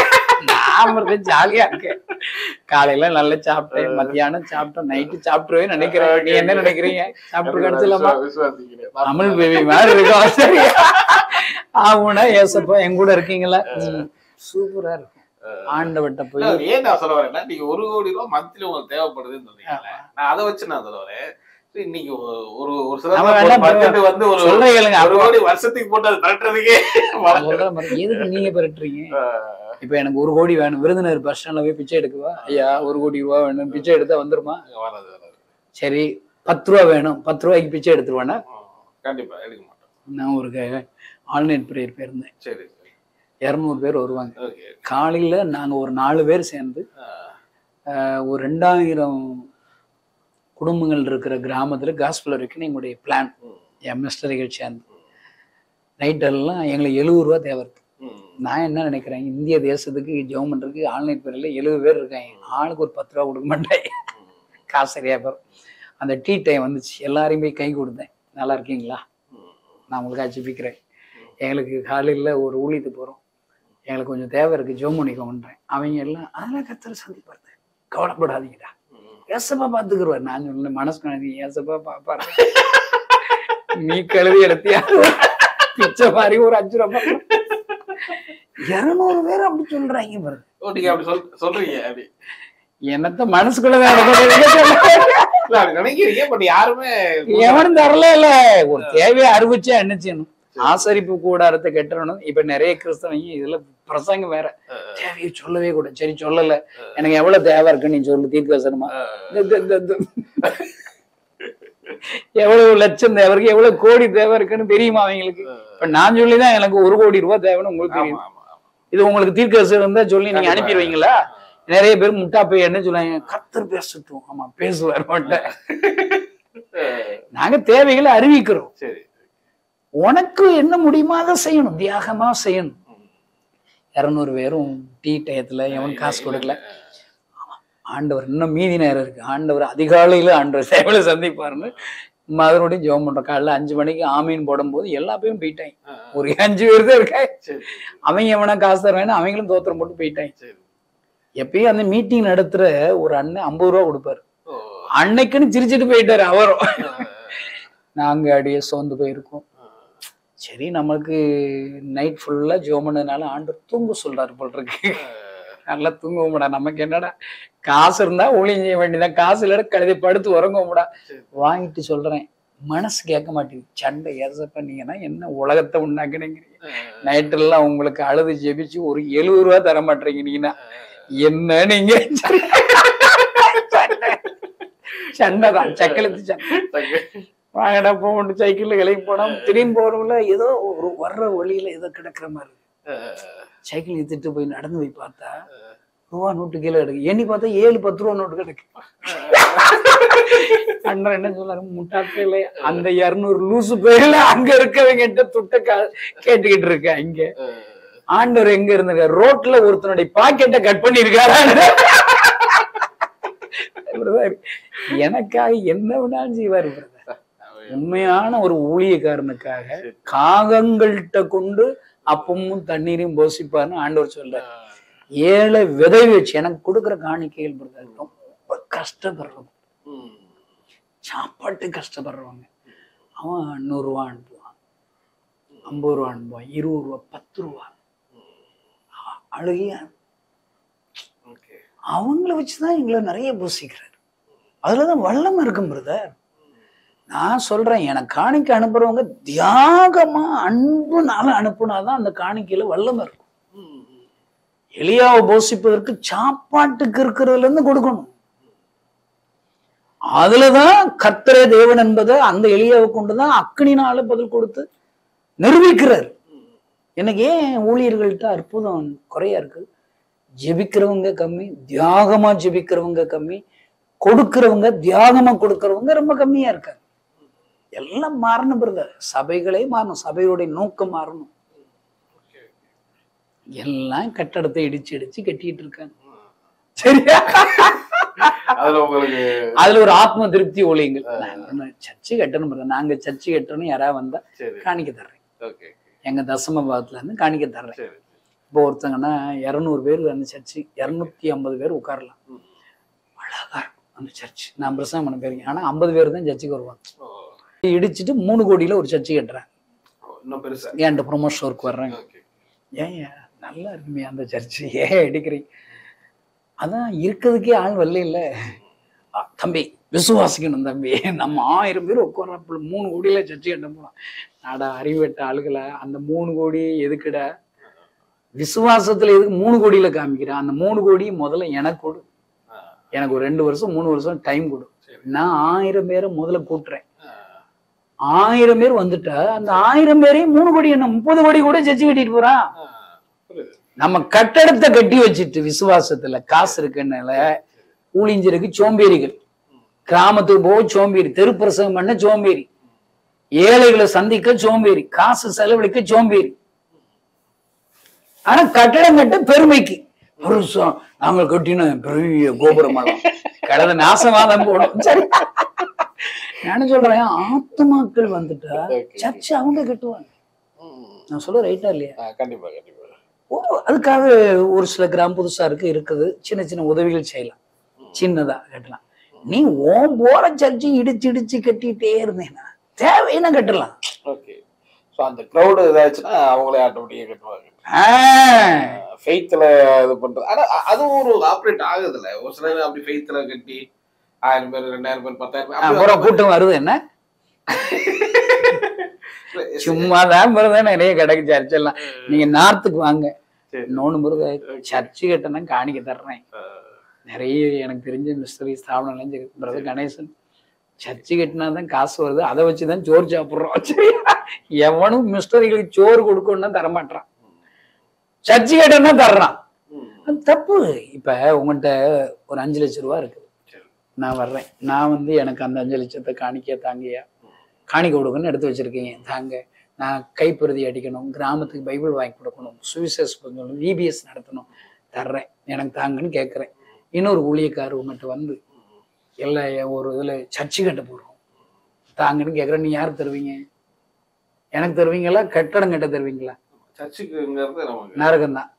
நான் மட்டும் ஜாலியா இருக்கேன் காலையில நல்லா சாப்பிட்டேன் மத்தியானம் சாப்பிட்டேன் நைட்டு சாப்பிட்டுருவேன் நினைக்கிறேன் நீ என்ன நினைக்கிறீங்க சாப்பிட்டு கிடைச்சலாமா அமல் பேபி மாதிரி இருக்கும் சரியா ஆகுனா ஏசப்பா என் கூட இருக்கீங்களா ம், சூப்பரா இருக்கும் ஆண்டவட்ட போய் ஏன் நான் சொல்ல வரேன்னா நீங்க ஒரு கோடி ரூபாய் மந்த்லி உங்களுக்கு தேவைப்படுதுன்னு சொன்னீங்கல்ல நான் அதை வச்சு நான் சொல்ல வரேன் சரி, இன்னைக்கு ஒரு- ஒரு ஒரு நம்ம சில வேணா பட்ஜெட் வந்து ஒரு சொல்றேன் கேளுங்க ஒரு கோடி வருஷத்துக்கு போட்டு அது திரட்டுறதுக்கே நான் சொல்றேன் பாருங்க, எதுக்கு நீங்க பெறட்டுறீங்க இப்ப எனக்கு ஒரு கோடி வேணும் விருதுநகர் பஸ் ஸ்டாண்ட்ல போய் பிச்சை எடுக்கவா ஐயா ஒரு கோடி ரூபா வேணும் பிச்சை எடுத்தா வந்துருமா வராது வராது சரி பத்து ரூபா வேணும் பத்து ரூபாய்க்கு பிச்சை எடுத்துருவானா கண்டிப்பா எடுக்க மாட்டோம் நான் ஒரு ஆன்லைன் ப்ரேயர் போயிருந்தேன் சரி சரி இரநூறு பேர் வருவாங்க ஓகே காலையில நாங்க ஒரு நாலு பேர் சேர்ந்து ஆஹ், ஒரு ரெண்டாயிரம் குடும்பங்கள் இருக்கிற கிராமத்துல காஸ்பிள் இருக்குன்னு எங்களுடைய பிளான் என் மிஸ்டரிகள் சேர்ந்து நைட் எல்லாம் எங்களுக்கு எழுபது ரூபா தேவை இருக்கு நான் என்ன நினைக்கிறேன் இந்திய தேசத்துக்கு ஜெபம் பண்றதுக்கு ஆன்லைன் பேரில் எழுபது பேர் இருக்காங்க ஆளுக்கு ஒரு பத்து ரூபா கொடுக்க மாட்டேன் காசு சரியா போகிறோம் அந்த டீ டைம் வந்துச்சு எல்லாரையும் போய் கை கொடுத்தேன் நல்லா இருக்கீங்களா நான் உங்களுக்கு அச்சிப்பிக்கிறேன் எங்களுக்கு காலையில் ஒரு ஊழியத்து போகிறோம் எங்களுக்கு கொஞ்சம் தேவை இருக்கு ஜோம் பண்ணிக்கோன்றேன் அவங்க எல்லாம் அதெல்லாம் கத்தரை சந்திப்பாரு கவலைப்படாதீங்கடா ஏசப்பா பார்த்துக்குருவார் நான் சொன்னேன் மனசு கணக்கு ஏசப்பா பாப்பாரு நீ கழுவி எடுத்தியா பிச்சை மாதிரி ஒரு அஞ்சு ரூபா இருநூறு பேர் அப்படி சொல்றாங்க பாருங்க ஓ நீங்க அப்படி சொல் சொல்றீங்க அப்படி என்னத்த மனசுக்குள்ளதான் நடக்குது. இல்ல அப்படி நினைக்கிறீங்க பட் யாருமே எவனும் தரல இல்ல ஒரு தேவையை அறிவிச்சா என்ன செய்யணும் ஆசரிப்பு கூடாரத்தை கட்டணும் இப்ப நிறைய கிறிஸ்தவங்க இதுல பிரசங்கம் வேற தேவையை சொல்லவே கூட சரி சொல்லல எனக்கு எவ்வளவு தேவை இருக்கு நீ சொல்லு தீர்க்க வசனமா இந்த- இந்த- இந்த- இந்த. எவ்வளவு லட்சம் தேவை இருக்கு எவ்வளவு கோடி தேவை இருக்குன்னு தெரியுமா அவங்களுக்கு இப்ப நான் சொல்லிதான் எனக்கு ஒரு கோடி ரூபாய் தேவைன்னு உங்களுக்கு ஆமா தெரியும் ஆமா ஆமா இது உங்களுக்கு தீர்க்க வசனம் இருந்தா சொல்லி நீங்க அனுப்பிடுவீங்களா நிறைய பேர் முட்டா போய் என்ன சொல்லுவாங்க கத்தர் பேசட்டும் ஆமா பேசுவார் மாட்டேன் நாங்க தேவைகளை அறிவிக்கிறோம் சரி உனக்கு என்ன முடியுமோ அதை செய்யணும் தியாகமா செய்யணும் இரநூறு பேரும் டீ டயத்துல எவன் காசு கொடுக்கல ஆண்டவர் இன்னும் மீதி நேரம் இருக்கு ஆண்டவர் அதிகாலையில ஆண்டவர் சேவலை சந்திப்பாருன்னு மறுபடியும் ஜெபம் பண்றோம் காலைல அஞ்சு மணிக்கு ஆமீன் போடும்போது எல்லா பேரும் போயிட்டாங்க ஒரு அஞ்சு பேர் தான் இருக்காங்க சரி அவங்க எவனா காசு தருவாங்க அவங்களும் தோத்திரம் போட்டு போயிட்டாங்க சரி எப்பயும் அந்த மீட்டிங் நடத்துற ஒரு அண்ணன் ஐம்பது ரூபா கொடுப்பாரு ஓ அன்னைக்குன்னு சிரிச்சிட்டு போயிட்டாரு அவரும் நாங்க அப்படியே சோர்ந்து போயிருக்கோம் சரி நம்மளுக்கு நைட் ஃபுல்லா ஜோம் பண்ணதுனால ஆண்டவர் தூங்க சொல்றாரு போல் இருக்கு நல்லா தூங்குவோம்டா நமக்கு என்னடா காசு இருந்தா ஊழியம் செய்ய வேண்டியதான் காசு இல்ல கழுதை படுத்து உறங்குவோம்டா சரி. வாங்கிட்டு சொல்றேன் மனசு கேட்க மாட்டேங்குது சண்டை ஏச பண்ணீங்கன்னா என்ன உலகத்தை உண்டாக்குனீங்க நைட்டெல்லாம் உங்களுக்கு அழுது ஜெபிச்சு ஒரு எழுபது ரூபா தர மாட்டேங்கிறீங்கன்னா என்ன நீங்க சண்டை. சண்டைதான் சக்கலத்து சண்டை வாங்கடா போட்டு சைக்கிள்ல கிளம்பி போனா திரும்பி போறோம்ல ஏதோ ஒரு வர்ற வழியில ஏதோ கிடக்குற மாதிரி இருக்கு. சைக்கிள் எடுத்துட்டு போய் நடந்து போய் பார்த்தா ரூபா நோட்டு கீழே கிடக்கு எண்ணி பார்த்தா ஏழு பத்து ரூபா நோட்டு கிடக்கு அண்ணன் என்ன சொல்றாரு முட்டாட்களே அந்த இருநூறு லூசு பேர்ல அங்க இருக்கவங்க துட்ட கா- கேட்டுக்கிட்டு இருக்க இங்க ஆண்டவர் எங்க இருந்திருக்காரு ரோட்ல ஒருத்தனுடைய பாக்கெட்டை கட் பண்ணிருக்காரு எனக்காக என்ன வேணாலும் செய்வாரு brother. உண்மையான ஒரு ஊழியக்காரனுக்காக காகங்கள்கிட்ட கொண்டு அப்பமும் தண்ணீரையும் போசிப்பாருன்னு ஆண்டவர் சொல்றாரு ஏழை விதை வச்சு எனக்கு கொடுக்குற காணிக்கைகள் brother ரொம்ப கஷ்டப்படுறவங்க சாப்பாட்டு கஷ்டப்படுறவங்க அவன் நூறுரூவா அனுப்புவான் ஐம்பது ரூபா அனுப்புவான் இருபது ரூபா பத்து ரூபா அ- அழுகையா ஓகே அவங்கள வச்சுதான் எங்களை நிறைய பூசிக்கிறார் அதுலதான் வல்லம் இருக்கும் பிரதர் நான் சொல்றேன் எனக்கு காணிக்கை அனுப்புறவங்க தியாகமா அன்புனால அனுப்புனாதான் அந்த காணிக்கையில வல்லம் இருக்கும் எளியாவை போஷிப்பதற்கு சாப்பாட்டுக்கு இருக்கிறதுல இருந்து கொடுக்கணும் அதுலதான் கர்த்தரே தேவன் என்பதை அந்த எளியாவை கொண்டுதான் அக்னினால பதில் கொடுத்து நிரூபிக்கிறார் எனக்கு ஏன் ஊழியர்கள்ட்ட அற்புதம் குறையா இருக்கு ஜெபிக்கிறவங்க கம்மி தியாகமா ஜெபிக்கிறவங்க கம்மி கொடுக்கிறவங்க தியாகமா கொடுக்கிறவங்க ரொம்ப கம்மியா இருக்காங்க எல்லாம் மாறணும் பிரதர் சபைகளே மாறணும் சபையோடைய நோக்கம் மாறணும் எல்லாம் கட்டடத்தை இடிச்சு இடிச்சு கட்டிட்டு இருக்காங்க சரியா அதுல உங்களுக்கு அதுல ஒரு ஆத்ம திருப்தி ஒளியுங்கள் நான் சர்ச்சு கட்டணும் brother. நாங்க சர்ச்சு கட்டணும் யாராவது வந்தா சரி காணிக்க தர்றேன் ஓகே எங்க தசமபாதத்துல இருந்து காணிக்க தர்றேன் சரி இப்போ ஒருத்தங்கன்னா இரநூறு பேர் அந்த சர்ச்சு இரநூத்தி ஐம்பது பேர் உட்காரலாம் ம். அழகா இருக்கும் அந்த சர்ச் நான் பிரசங்கம் பண்ண போயிருக்கேன் ஆனா ஐம்பது பேர் தான் சர்ச்சுக்கு வருவாங்க ஓ, இடிச்சிட்டு மூணு கோடியில ஒரு சர்ச்சு கட்டுறேன் ஓ, இன்னும் பெருசா என்கிட்ட ப்ரொமோஷன் ஒர்க் வர்றேன் ஓகே ஏன் ஏன் நல்லா இருக்குமே அந்த சர்ச்சு ஏன் எடுக்கிறீங்க அதான் இருக்கிறதுக்கே ஆள் வரல இல்ல அ, தம்பி விசுவாசிக்கணும் தம்பி நம்ம ஆயிரம் பேர் உட்கார்றப்ப மூணு கோடியில சர்ச்சு கட்ட போலாம் நாடா அறிவெட்ட ஆளுகளை அந்த மூணு கோடி எதுக்குடா விசுவாசத்துல எதுக்கு மூணு கோடியில காமிக்கிறேன் அந்த மூணு கோடி முதல்ல எனக்கு கொடு ஆ, எனக்கு ஒரு ரெண்டு வருஷம் மூணு வருஷம் டைம் கொடு சரி நான் ஆயிரம் பேரை முதல்ல கூட்டுறேன் ஆ, ஆயிரம் பேர் வந்துட்டா அந்த ஆயிரம் பேரையும் மூணு கோடி என்ன முப்பது கோடி கூட சர்ச்சு கட்டிட்டு போறான் ஆ, புரியுது நம்ம கட்டடத்தை கட்டி வச்சுட்டு விசுவாசத்துல காசு இருக்குன்னால ஊழிஞ்சருக்கு சோம்பேறிகள் கிராமத்துக்கு போக சோம்பேறி தெருப்பிரசவம் பண்ண சோம்பேறி ஏழைகளை சந்திக்க சோம்பேறி காசு செலவழிக்க சோம்பேறி ஆனா கட்டடம் கட்ட பெருமைக்கு வருஷம் நாங்கள் கட்டின பெரிய கோபுரமெல்லாம் கடந்த நாசமாதான் போடும் சரி நான் சொல்றேன் ஆத்துமாக்கள் வந்துட்டா Okay. சர்ச் அவங்க கட்டுவாங்க ம். நான் சொல்ல ரைட்டா இல்லையா ஆ, கண்டிப்பா கண்டிப்பா ஓ, அதுக்காக ஒரு சில கிராம் புதுசா இருக்கு இருக்குது சின்ன சின்ன உதவிகள் செய்யலாம் சின்னதா கட்டலாம் நீ ஓம் போற சர்ச்சு இடிச்சு இடிச்சு கட்டிட்டே இருந்தேன்னா தேவைன்னா கட்டலாம் ஓகே ஸோ அந்த க்ரௌடு இதாச்சுன்னா அவங்களே ஆட்டோமேட்டிக்காக கட்டுவாங்க ஆஹ், ஃபெய்த்தில் இது பண்றது ஆனா அ- அதுவும் ஒரு ஆப்ரேட் ஆகுதுல்ல ஒரு சிலர் அப்படி ஃபெய்த்தில் கட்டி ஆயிரம் பேர் ரெண்டாயிரம் பேர் பத்தாயிரம் பேர் அப்படி அப்புறம் கூட்டம் வருது என்ன வந்து- சும்மாதான் பிறகு நிறைய கிடைக்கு சர்ச் எல்லாம் நீங்க நார்த்துக்கு வாங்க சரி. இன்னொன்னு பிறகு சர்ச்சு கட்டணம் காணிக்க தர்றேன் ஆ, நிறைய எனக்கு தெரிஞ்ச மிஸ்டரி ஸ்தாபனம் பிரதர் கணேசன் சர்ச்சு கட்டினாதான் காசு வருது அதை வச்சுதான் சோறு சாப்பிடுறோம் சரியா? எவனும் மிஸ்டரிகளுக்கு சோறு கொடுக்கணும்னா தரமாட்டான் சர்ச்சு கட்டணா தர்றான் ம், அது தப்பு இப்ப உங்கள்கிட்ட ஒரு அஞ்சு லட்ச ரூபா இருக்கு சரி. நான் வர்றேன் நான் வந்து எனக்கு அந்த அஞ்சு லட்சத்தை காணிக்க தாங்கயா காணிக்க கொடுக்கணும்னு எடுத்து வச்சிருக்கீங்க தாங்க நான் கைப்பிரதி அடிக்கணும் கிராமத்துக்கு பைபிள் வாங்கி கொடுக்கணும் சுவிசேஷ பண்ணணும் விபிஎஸ் நடத்தணும் தர்றேன் எனக்கு தாங்கன்னு கேட்குறேன் இன்னொரு ஊழியக்காரர் உங்கள்கிட்ட வந்து இல்லை ஒரு இதில் சர்ச்சு கட்ட போகிறோம் தாங்கன்னு கேட்குறேன் நீ யார் தருவீங்க எனக்கு தருவீங்களா கட்டடம் கட்ட தருவீங்களா சர்ச்சுக்குங்கிறது நமக்கு நரகம் தான்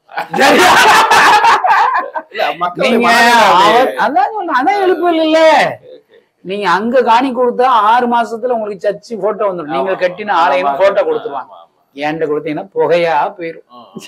இல்ல மக்கள் நீங்க அவ- அதான் சொன்னேன், அதான் எழுப்பல் இல்ல நீங்க அங்க காணி கொடுத்தா ஆறு மாசத்துல உங்களுக்கு சர்ச்சு போட்டோ வந்துடும் நீங்க கட்டின ஆலயம் போட்டோ கொடுத்துருவாங்க ஏன்ட கொடுத்தீங்கன்னா புகையா போயிரும்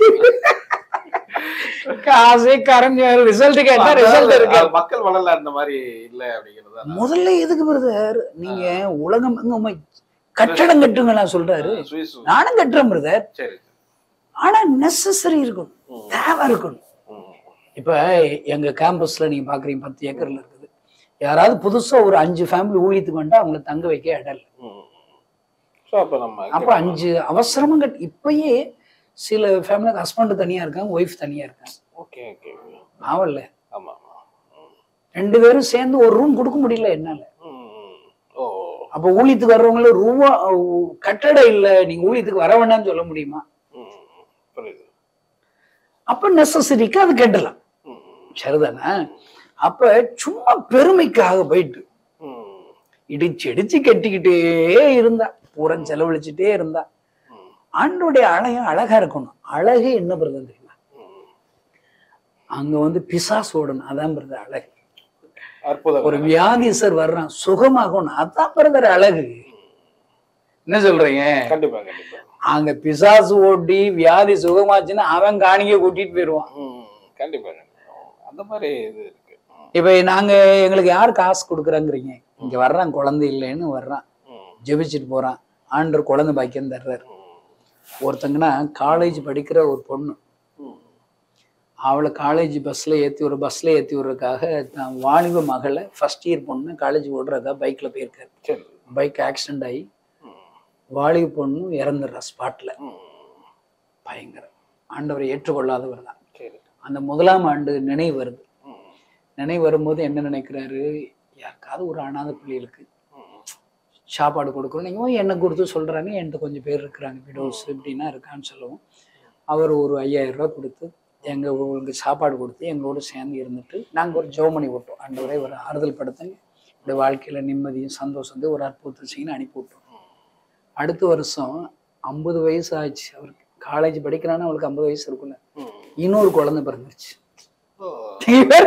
காசே கரைஞ்சு ரிசல்ட் கேட்டா ரிசல்ட் இருக்கு மக்கள் வளரல அந்த மாதிரி இல்ல அப்படிங்கிறது தான் முதல்ல எதுக்கு பிரதர் நீங்க உலகம் எங்க கட்டடம் கட்டுங்களா சொல்றாரு சுவிஸ் நானும் கட்டுறேன் பிரதர் சரி ஆனா நெசசரி இருக்கணும் ம். தேவை இருக்கணும் ம், இப்ப எங்க கேம்பஸ்ல நீங்க பாக்குறீங்க பத்து ஏக்கர்ல இருக்குது யாராவது புதுசா ஒரு அஞ்சு ஃபேமிலி ஊழியத்துக்கு வந்தா அவங்கள தங்க வைக்க இடம் இல்லை ம். So, அப்ப நம்ம அப்ப அஞ்சு அவசரமா கட் இப்பயே சில ஃபேமிலிக்கு ஹஸ்பண்ட் தனியா இருக்காங்க ஒய்ஃப் தனியா இருக்காங்க ஓகே ஓகே ஆவல்ல ஆமா ஆமா ம். ரெண்டு பேரும் சேர்ந்து ஒரு ரூம் கொடுக்க முடியல என்னால ம். ஓ அப்ப ஊழியத்துக்கு வர்றவங்கள ரூபா கட்டடம் இல்ல நீங்க ஊழியத்துக்கு வர வேண்டாம்னு சொல்ல முடியுமா ம். புரியுது அப்ப நெசசரிக்கு அது கட்டலாம் ம். சரிதானே அப்ப சும்மா பெருமைக்காக போயிட்டு ம். இடிச்சு இடிச்சு கட்டிக்கிட்டே இருந்தா பூரம் செலவழிச்சுட்டே இருந்தா ம். ஆண்டோடைய அழகம் அழகா இருக்கணும் அழகு என்ன பிரதம் தெரியுமா ம். அங்க வந்து பிசாசு ஓடணும் அதான் பிரதர் அழகு அற்புதம் ஒரு வியாதிசர் வர்றான் சுகமாகணும் அதான் பிரதர் அழகு என்ன சொல்றீங்க கண்டிப்பா கண்டிப்பா அங்க பிசாசு ஓட்டி வியாதி சுகமாச்சுன்னா அவன் காணிக்க கூட்டிட்டு போயிடுவான் ம். கண்டிப்பா கண்டிப்பா அந்த மாதிரி இது இருக்கு ம். இப்ப நாங்க எங்களுக்கு யார் காசு கொடுக்குறாங்கிறீங்க இங்க வர்றான் குழந்தை இல்லைன்னு வர்றான் ம். ஜெபிச்சுட்டு போறான் ஆண்டர் குழந்தை பாக்கியம் தர்றாரு ம். ஒருத்தங்கன்னா காலேஜ் படிக்கிற ஒரு பொண்ணு ம். அவளை காலேஜ் பஸ்ல ஏத்தி ஒரு பஸ்ல ஏத்தி விடுறதுக்காக தான் வாலிப மகளை ஃபர்ஸ்ட் இயர் பொண்ணு காலேஜ் ஓடுறதா பைக்ல போயிருக்காரு சரி பைக் ஆக்சிடென்ட் ஆகி ம். வாலிப பொண்ணு இறந்துடுறா ஸ்பாட்ல ம். பயங்கரம் ஆண்டவரை ஏற்றுக்கொள்ளாதவர் தான் சரி அந்த முதலாம் ஆண்டு நினைவு வருது ம். நினைவு வரும்போது என்ன நினைக்கிறாரு யாருக்காவது ஒரு அனாத பிள்ளைகளுக்கு ம். சாப்பாடு கொடுக்கணும் நீங்கள் என்ன கொடுத்து சொல்கிறாங்க என்கிட்ட கொஞ்சம் பேர் இருக்கிறாங்க விடோஸ் இப்படின்னா இருக்கான்னு சொல்லவும் அவர் ஒரு ஐயாயிரம் ரூபாய் கொடுத்து எங்கள் உங்களுக்கு சாப்பாடு கொடுத்து எங்களோட சேர்ந்து இருந்துட்டு நாங்கள் ஒரு ஜோமணி விட்டோம் ஆண்டவரே ஒரு ஆறுதல் படுத்துங்க இப்படி வாழ்க்கையில் நிம்மதியும் சந்தோஷம் வந்து ஒரு அற்புதத்தை செய்யணும் அனுப்பி விட்டோம் அடுத்த வருஷம் ஐம்பது வயசு ஆச்சு அவருக்கு காலேஜ் படிக்கிறான்னா அவளுக்கு ஐம்பது வயசு இருக்குல்ல ம். இன்னொரு குழந்தை பிறந்துருச்சு ஓ. இவர்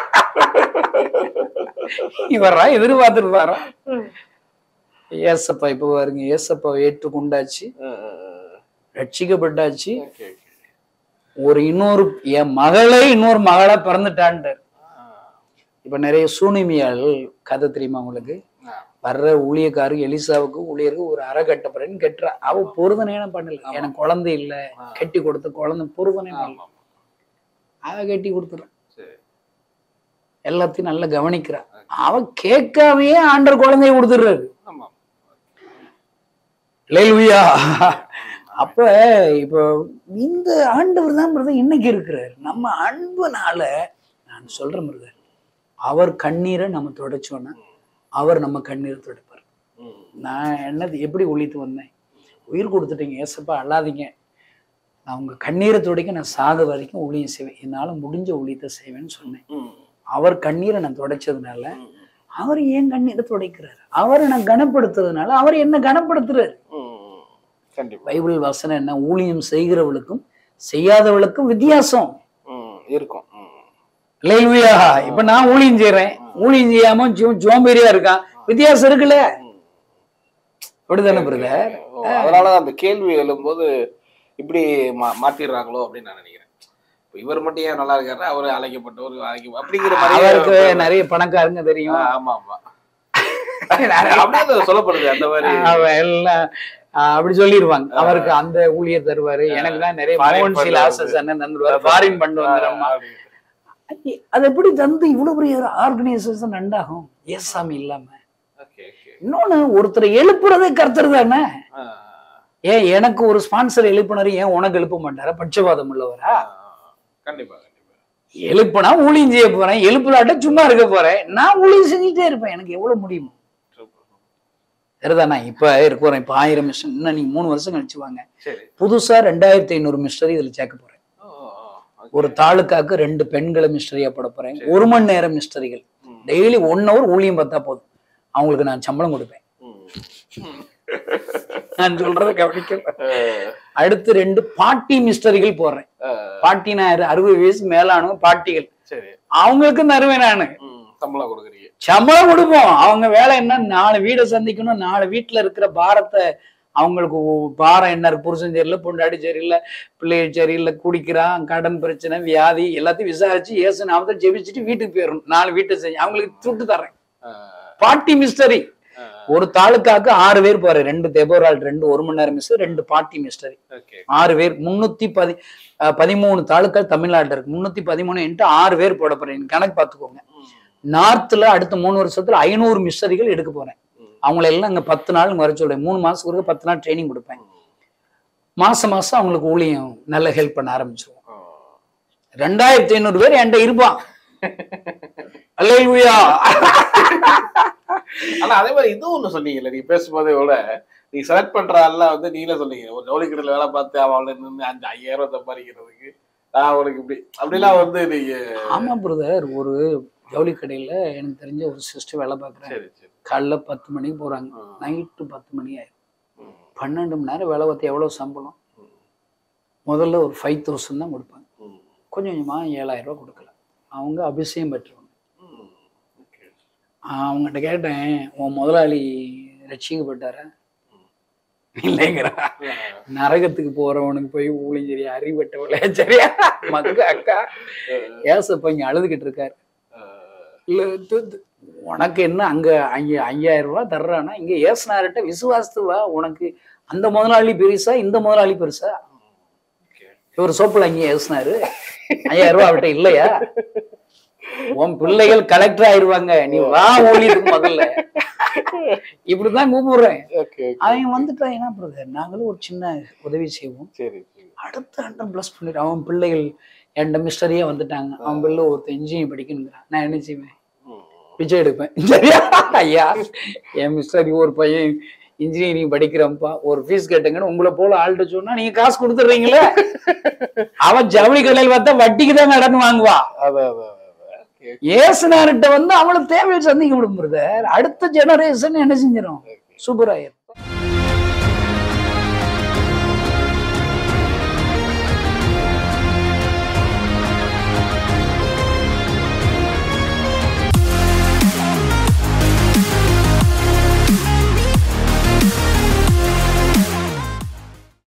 இவரா எதிர்பார்த்துட்டு பாரா ஏசப்பா இப்ப பாருங்க ஏசப்பா ஏற்றுக்கொண்டாச்சு ம். ம். ம். ரட்சிக்கப்பட்டாச்சு ஓகே ஓகே ஒரு இன்னொரு என் மகளே இன்னொரு மகளா பிறந்துட்டான்ட்டார் ஆ. இப்ப நிறைய சூனிமியால் கதை தெரியுமா உங்களுக்கு ஆ. வர்ற ஊழியக்காருக்கு எலிசாவுக்கு ஊழியருக்கு ஒரு அறை கட்டப்படுறேன்னு கட்டுறா அவ பொருதனையான பண்ணல எனக்கு குழந்தை இல்ல கட்டி கொடுத்த குழந்தை பொருதனை பண்ணல ஆமா. அவ கட்டி கொடுத்துறான் சரி எல்லாத்தையும் நல்லா கவனிக்கிறா அவ கேட்காமையே ஆண்டர் குழந்தைய கொடுத்துடுறாரு ஆமா லேலுயா அப்ப இப்போ இந்த ஆண்டவர் தான் பிரதர் இன்னைக்கு இருக்கிறார் நம்ம அன்புனால நான் சொல்றேன் பிரதர் அவர் கண்ணீரை நம்ம துடைச்சோன்னா அவர் நம்ம கண்ணீரை துடைப்பார் ம். நான் என்னது எப்படி ஒழித்து வந்தேன் உயிர் கொடுத்துட்டீங்க ஏசப்பா அழாதீங்க நான் உங்க கண்ணீரை துடைக்க நான் சாக வரைக்கும் ஊழியம் செய்வேன் என்னால முடிஞ்ச ஊழியத்தை செய்வேன்னு சொன்னேன் ம். அவர் கண்ணீரை நான் துடைச்சதுனால ம். அவர் ஏன் கண்ணீரை துடைக்கிறார் அவரை நான் கனப்படுத்துறதுனால அவர் என்ன கனப்படுத்துறாரு ம். கண்டிப்பா பைபிள் வசனம் என்ன ஊழியம் செய்கிறவளுக்கும் செய்யாதவளுக்கும் வித்தியாசம் ம். இருக்கும் ம். இல்லையா இப்ப நான் ஊழியம் செய்யறேன் ஊழியம் செய்யாம ஜோ- ஜோம்பேறியா இருக்கான் வித்தியாசம் இருக்குல்ல அப்படிதானே பிரதர் ஓ, அதனாலதான் அந்த கேள்வி எழும்போது இப்படி மா- மாத்திடுறாங்களோ அப்படின்னு நான் நினைக்கிறேன் இப்ப இவர் மட்டும் ஏன் நல்லா இருக்காரு அவரு அழைக்கப்பட்டவர் அழைக்க அப்படிங்கிற அவருக்கு மாதிரி நிறைய பணக்காரங்க தெரியும் ஆமா ஆமா அப்படியே அது சொல்லப்படுது அந்த மாதிரி அவ எல்லாம் ஆஹ் அப்படி சொல்லிடுவாங்க அவருக்கு அந்த ஊழியர் தருவாரு எனக்கு தான் நிறைய Foreign மோகன் fund லாசஸ் அண்ணன் தந்துருவாரு ஃபாரின் பண்ணு வந்துடுறோம் அது எப்படி தந்து இவ்வளவு பெரிய ஆர்கனைசேஷன் நண்டாகும் ஏசாமி இல்லாம ஓகே ஓகே இன்னொன்னு ஒருத்தரை எழுப்புறதே கர்த்தர் தானே ஏன் எனக்கு ஒரு ஸ்பான்சர் எழுப்பினாரு ஏன் உனக்கு எழுப்ப மாட்டாரா பட்சபாதம் உள்ளவரா கண்டிப்பா கண்டிப்பா எழுப்புனா ஊழியம் செய்ய போறேன் எழுப்புலாட்ட சும்மா இருக்க போறேன் நான் ஊழியம் செஞ்சுட்டே இருப்பேன் எனக்கு எவ்வளவு முடியும் Super. சரிதானா இப்ப இருக்கிறோம் இப்ப ஆயிரம் மிஷன் இன்னும் நீங்க மூணு வருஷம் கழிச்சு வாங்க சரி புதுசா ரெண்டாயிரத்தி ஐநூறு மிஸ்டரி இதுல சேர்க்க போறேன் ஓ, ஓ, ஓ. ஒரு தாலுக்காக்கு ரெண்டு பெண்களை மிஸ்டரியா போட போறேன் ஒரு மணி நேரம் மிஸ்டரிகள் ம். டெய்லி ஒன் ஹவர் ஊழியம் பார்த்தா போதும் அவங்களுக்கு நான் சம்பளம் கொடுப்பேன் ம். நான் சொல்றதை கவனிக்கல அஹ், அடுத்து ரெண்டு பாட்டி மிஸ்டரிகள் போடுறேன் அஹ், பாட்டினா யாரு? அறுபது வயசு மேலானவங்க பாட்டிகள் சரி அவங்களுக்கு தருவேன் நானு ம், சம்பளம் கொடுக்குறீங்க சம்பளம் கொடுப்போம் அவங்க வேலை என்ன நாலு வீடை சந்திக்கணும் நாலு வீட்டுல இருக்கிற பாரத்தை அவங்களுக்கு ஒ- பாரம் என்ன இருக்கு புருஷன் சரியில்லை பொண்டாட்டி சரியில்லை பிள்ளைகள் சரியில்லை குடிக்கிறான் கடன் பிரச்சனை வியாதி எல்லாத்தையும் விசாரிச்சு ஏசு நாமத்தை ஜெபிச்சுட்டு வீட்டுக்கு போயிடணும் நாலு வீட்டை செஞ்சு அவங்களுக்கு துட்டு தர்றேன் அஹ், பாட்டி மிஸ்டரி அஹ், ஒரு தாலுக்காக்கு ஆறு பேர் போறேன் ரெண்டு தெபோரால் ரெண்டு ஒரு மணி நேரம் மிஸ்டர் ரெண்டு பாட்டி மிஸ்டரி ஓகே ஆறு பேர் முன்னூத்தி பதி அஹ் பதிமூணு தாலுக்கள் தமிழ்நாட்டுல இருக்கு முன்னூத்தி பதிமூணு இன்ட்டு ஆறு பேர் போட போறேன் கணக்கு பார்த்துக்கோங்க ம், நார்த்ல அடுத்த மூணு வருஷத்துல ஐநூறு மிஸ்டரிகள் எடுக்க போறேன் ம். அவங்கள எல்லாம் அங்க பத்து நாள் வர சொல்றேன் மூணு மாசத்துக்கு ஒருக்க பத்து நாள் ட்ரைனிங் கொடுப்பேன் மாசம் மாசம் அவங்களுக்கு ஊழியம் நல்ல ஹெல்ப் பண்ண ஆரம்பிச்சிருவோம் ஓ, ரெண்டாயிரத்தி ஐநூறு பேர் என்கிட்ட இருப்பான் அல்லேலூயா ஆனா அதே மாதிரி இதுவும் ஒண்ணு சொன்னீங்கல்ல நீங்க பேசும்போதே கூட நீங்க செலக்ட் பண்ற ஆள்லாம் வந்து நீங்களே சொன்னீங்க ஒரு ஜவுளி கடையில வேலை பார்த்து அவளை நின்று அஞ்சு ஐயாயிரம் ரூபாய் சம்பாதிக்கிறதுக்கு நான் உனக்கு இப்படி அப்படிலாம் வந்து நீங்க ஆமா பிரதர் ஒரு ஜவுளி கடையில எனக்கு தெரிஞ்ச ஒரு சிஸ்டர் வேலை பார்க்குறேன் சரி சரி காலைல பத்து மணிக்கு போறாங்க ம். நைட்டு பத்து மணி ஆயிடும் ம். பன்னெண்டு மணி நேரம் வேலை பார்த்து எவ்வளோ சம்பளம் ம். முதல்ல ஒரு ஃபைவ் தௌசண்ட் தான் கொடுப்பாங்க ம். கொஞ்சம் கொஞ்சமாக ஏழாயிரம் ரூபாய் கொடுக்கல அவங்க அபிஷேகம் பெற்றவங்க ம். Okay. அவங்ககிட்ட கேட்டேன் உன் முதலாளி ரட்சிக்கப்பட்டாரா இல்லைங்கிறா நரகத்துக்கு போறவனுக்கு போய் ஊழி சரியா அறிவட்டவளே சரியா மக்கு அக்கா ஏசப்ப இங்க அழுதுகிட்டு இருக்காரு அஹ், இல்ல து- து- உனக்கு என்ன அங்க ஐய ஐயாயிரம் ரூபாய் தர்றானா இங்க ஏசுனார்கிட்ட விசுவாசத்து வா உனக்கு அந்த முதலாளி பெருசா இந்த முதலாளி பெருசா okay. இவர் சோப்புல அங்கே ஏசுனாரு ஐயாயிரம் ரூபாய் அவர்கிட்ட இல்லையா உன் பிள்ளைகள் கலெக்டர் ஆயிருவாங்க நீ வா ஊழியத்துக்கு முதல்ல இப்படிதான் கூப்பிடுறேன் Okay, okay. அவன் வந்துட்டான் என்ன பிரதர் நாங்களும் ஒரு சின்ன உதவி செய்வோம் சரி சரி அடுத்த ரெண்டும் ப்ளஸ் பண்ணிட்டு அவன் பிள்ளைகள் என்கிட்ட மிஸ்டரியே வந்துட்டாங்க அவன் பிள்ளை ஒருத்தன் இன்ஜினியர் படிக்கணுங்கிறான் நான் என்ன செய்வேன் ம். பிச்சை எடுப்பேன் சரியா ஐயா என் மிஸ்டரி ஒரு பையன் இன்ஜினியரிங் படிக்கிறப்பா ஒரு ஃபீஸ் கேட்டுங்கன்னு உங்களை போல ஆள்கிட்ட சொன்னா நீங்க காசு கொடுத்துட்றீங்களே அவன் ஜவுளி கடையில் பார்த்தா வட்டிக்கு தான் கடன் வாங்குவா அதான் அதான் அதான். Okay, ஏசுனார்கிட்ட வந்து அவளுக்கு தேவையை சந்திக்க முடியும் பிரதர் அடுத்த ஜெனரேஷன் என்ன செஞ்சிடும் சூப்பர் ஆயிரும்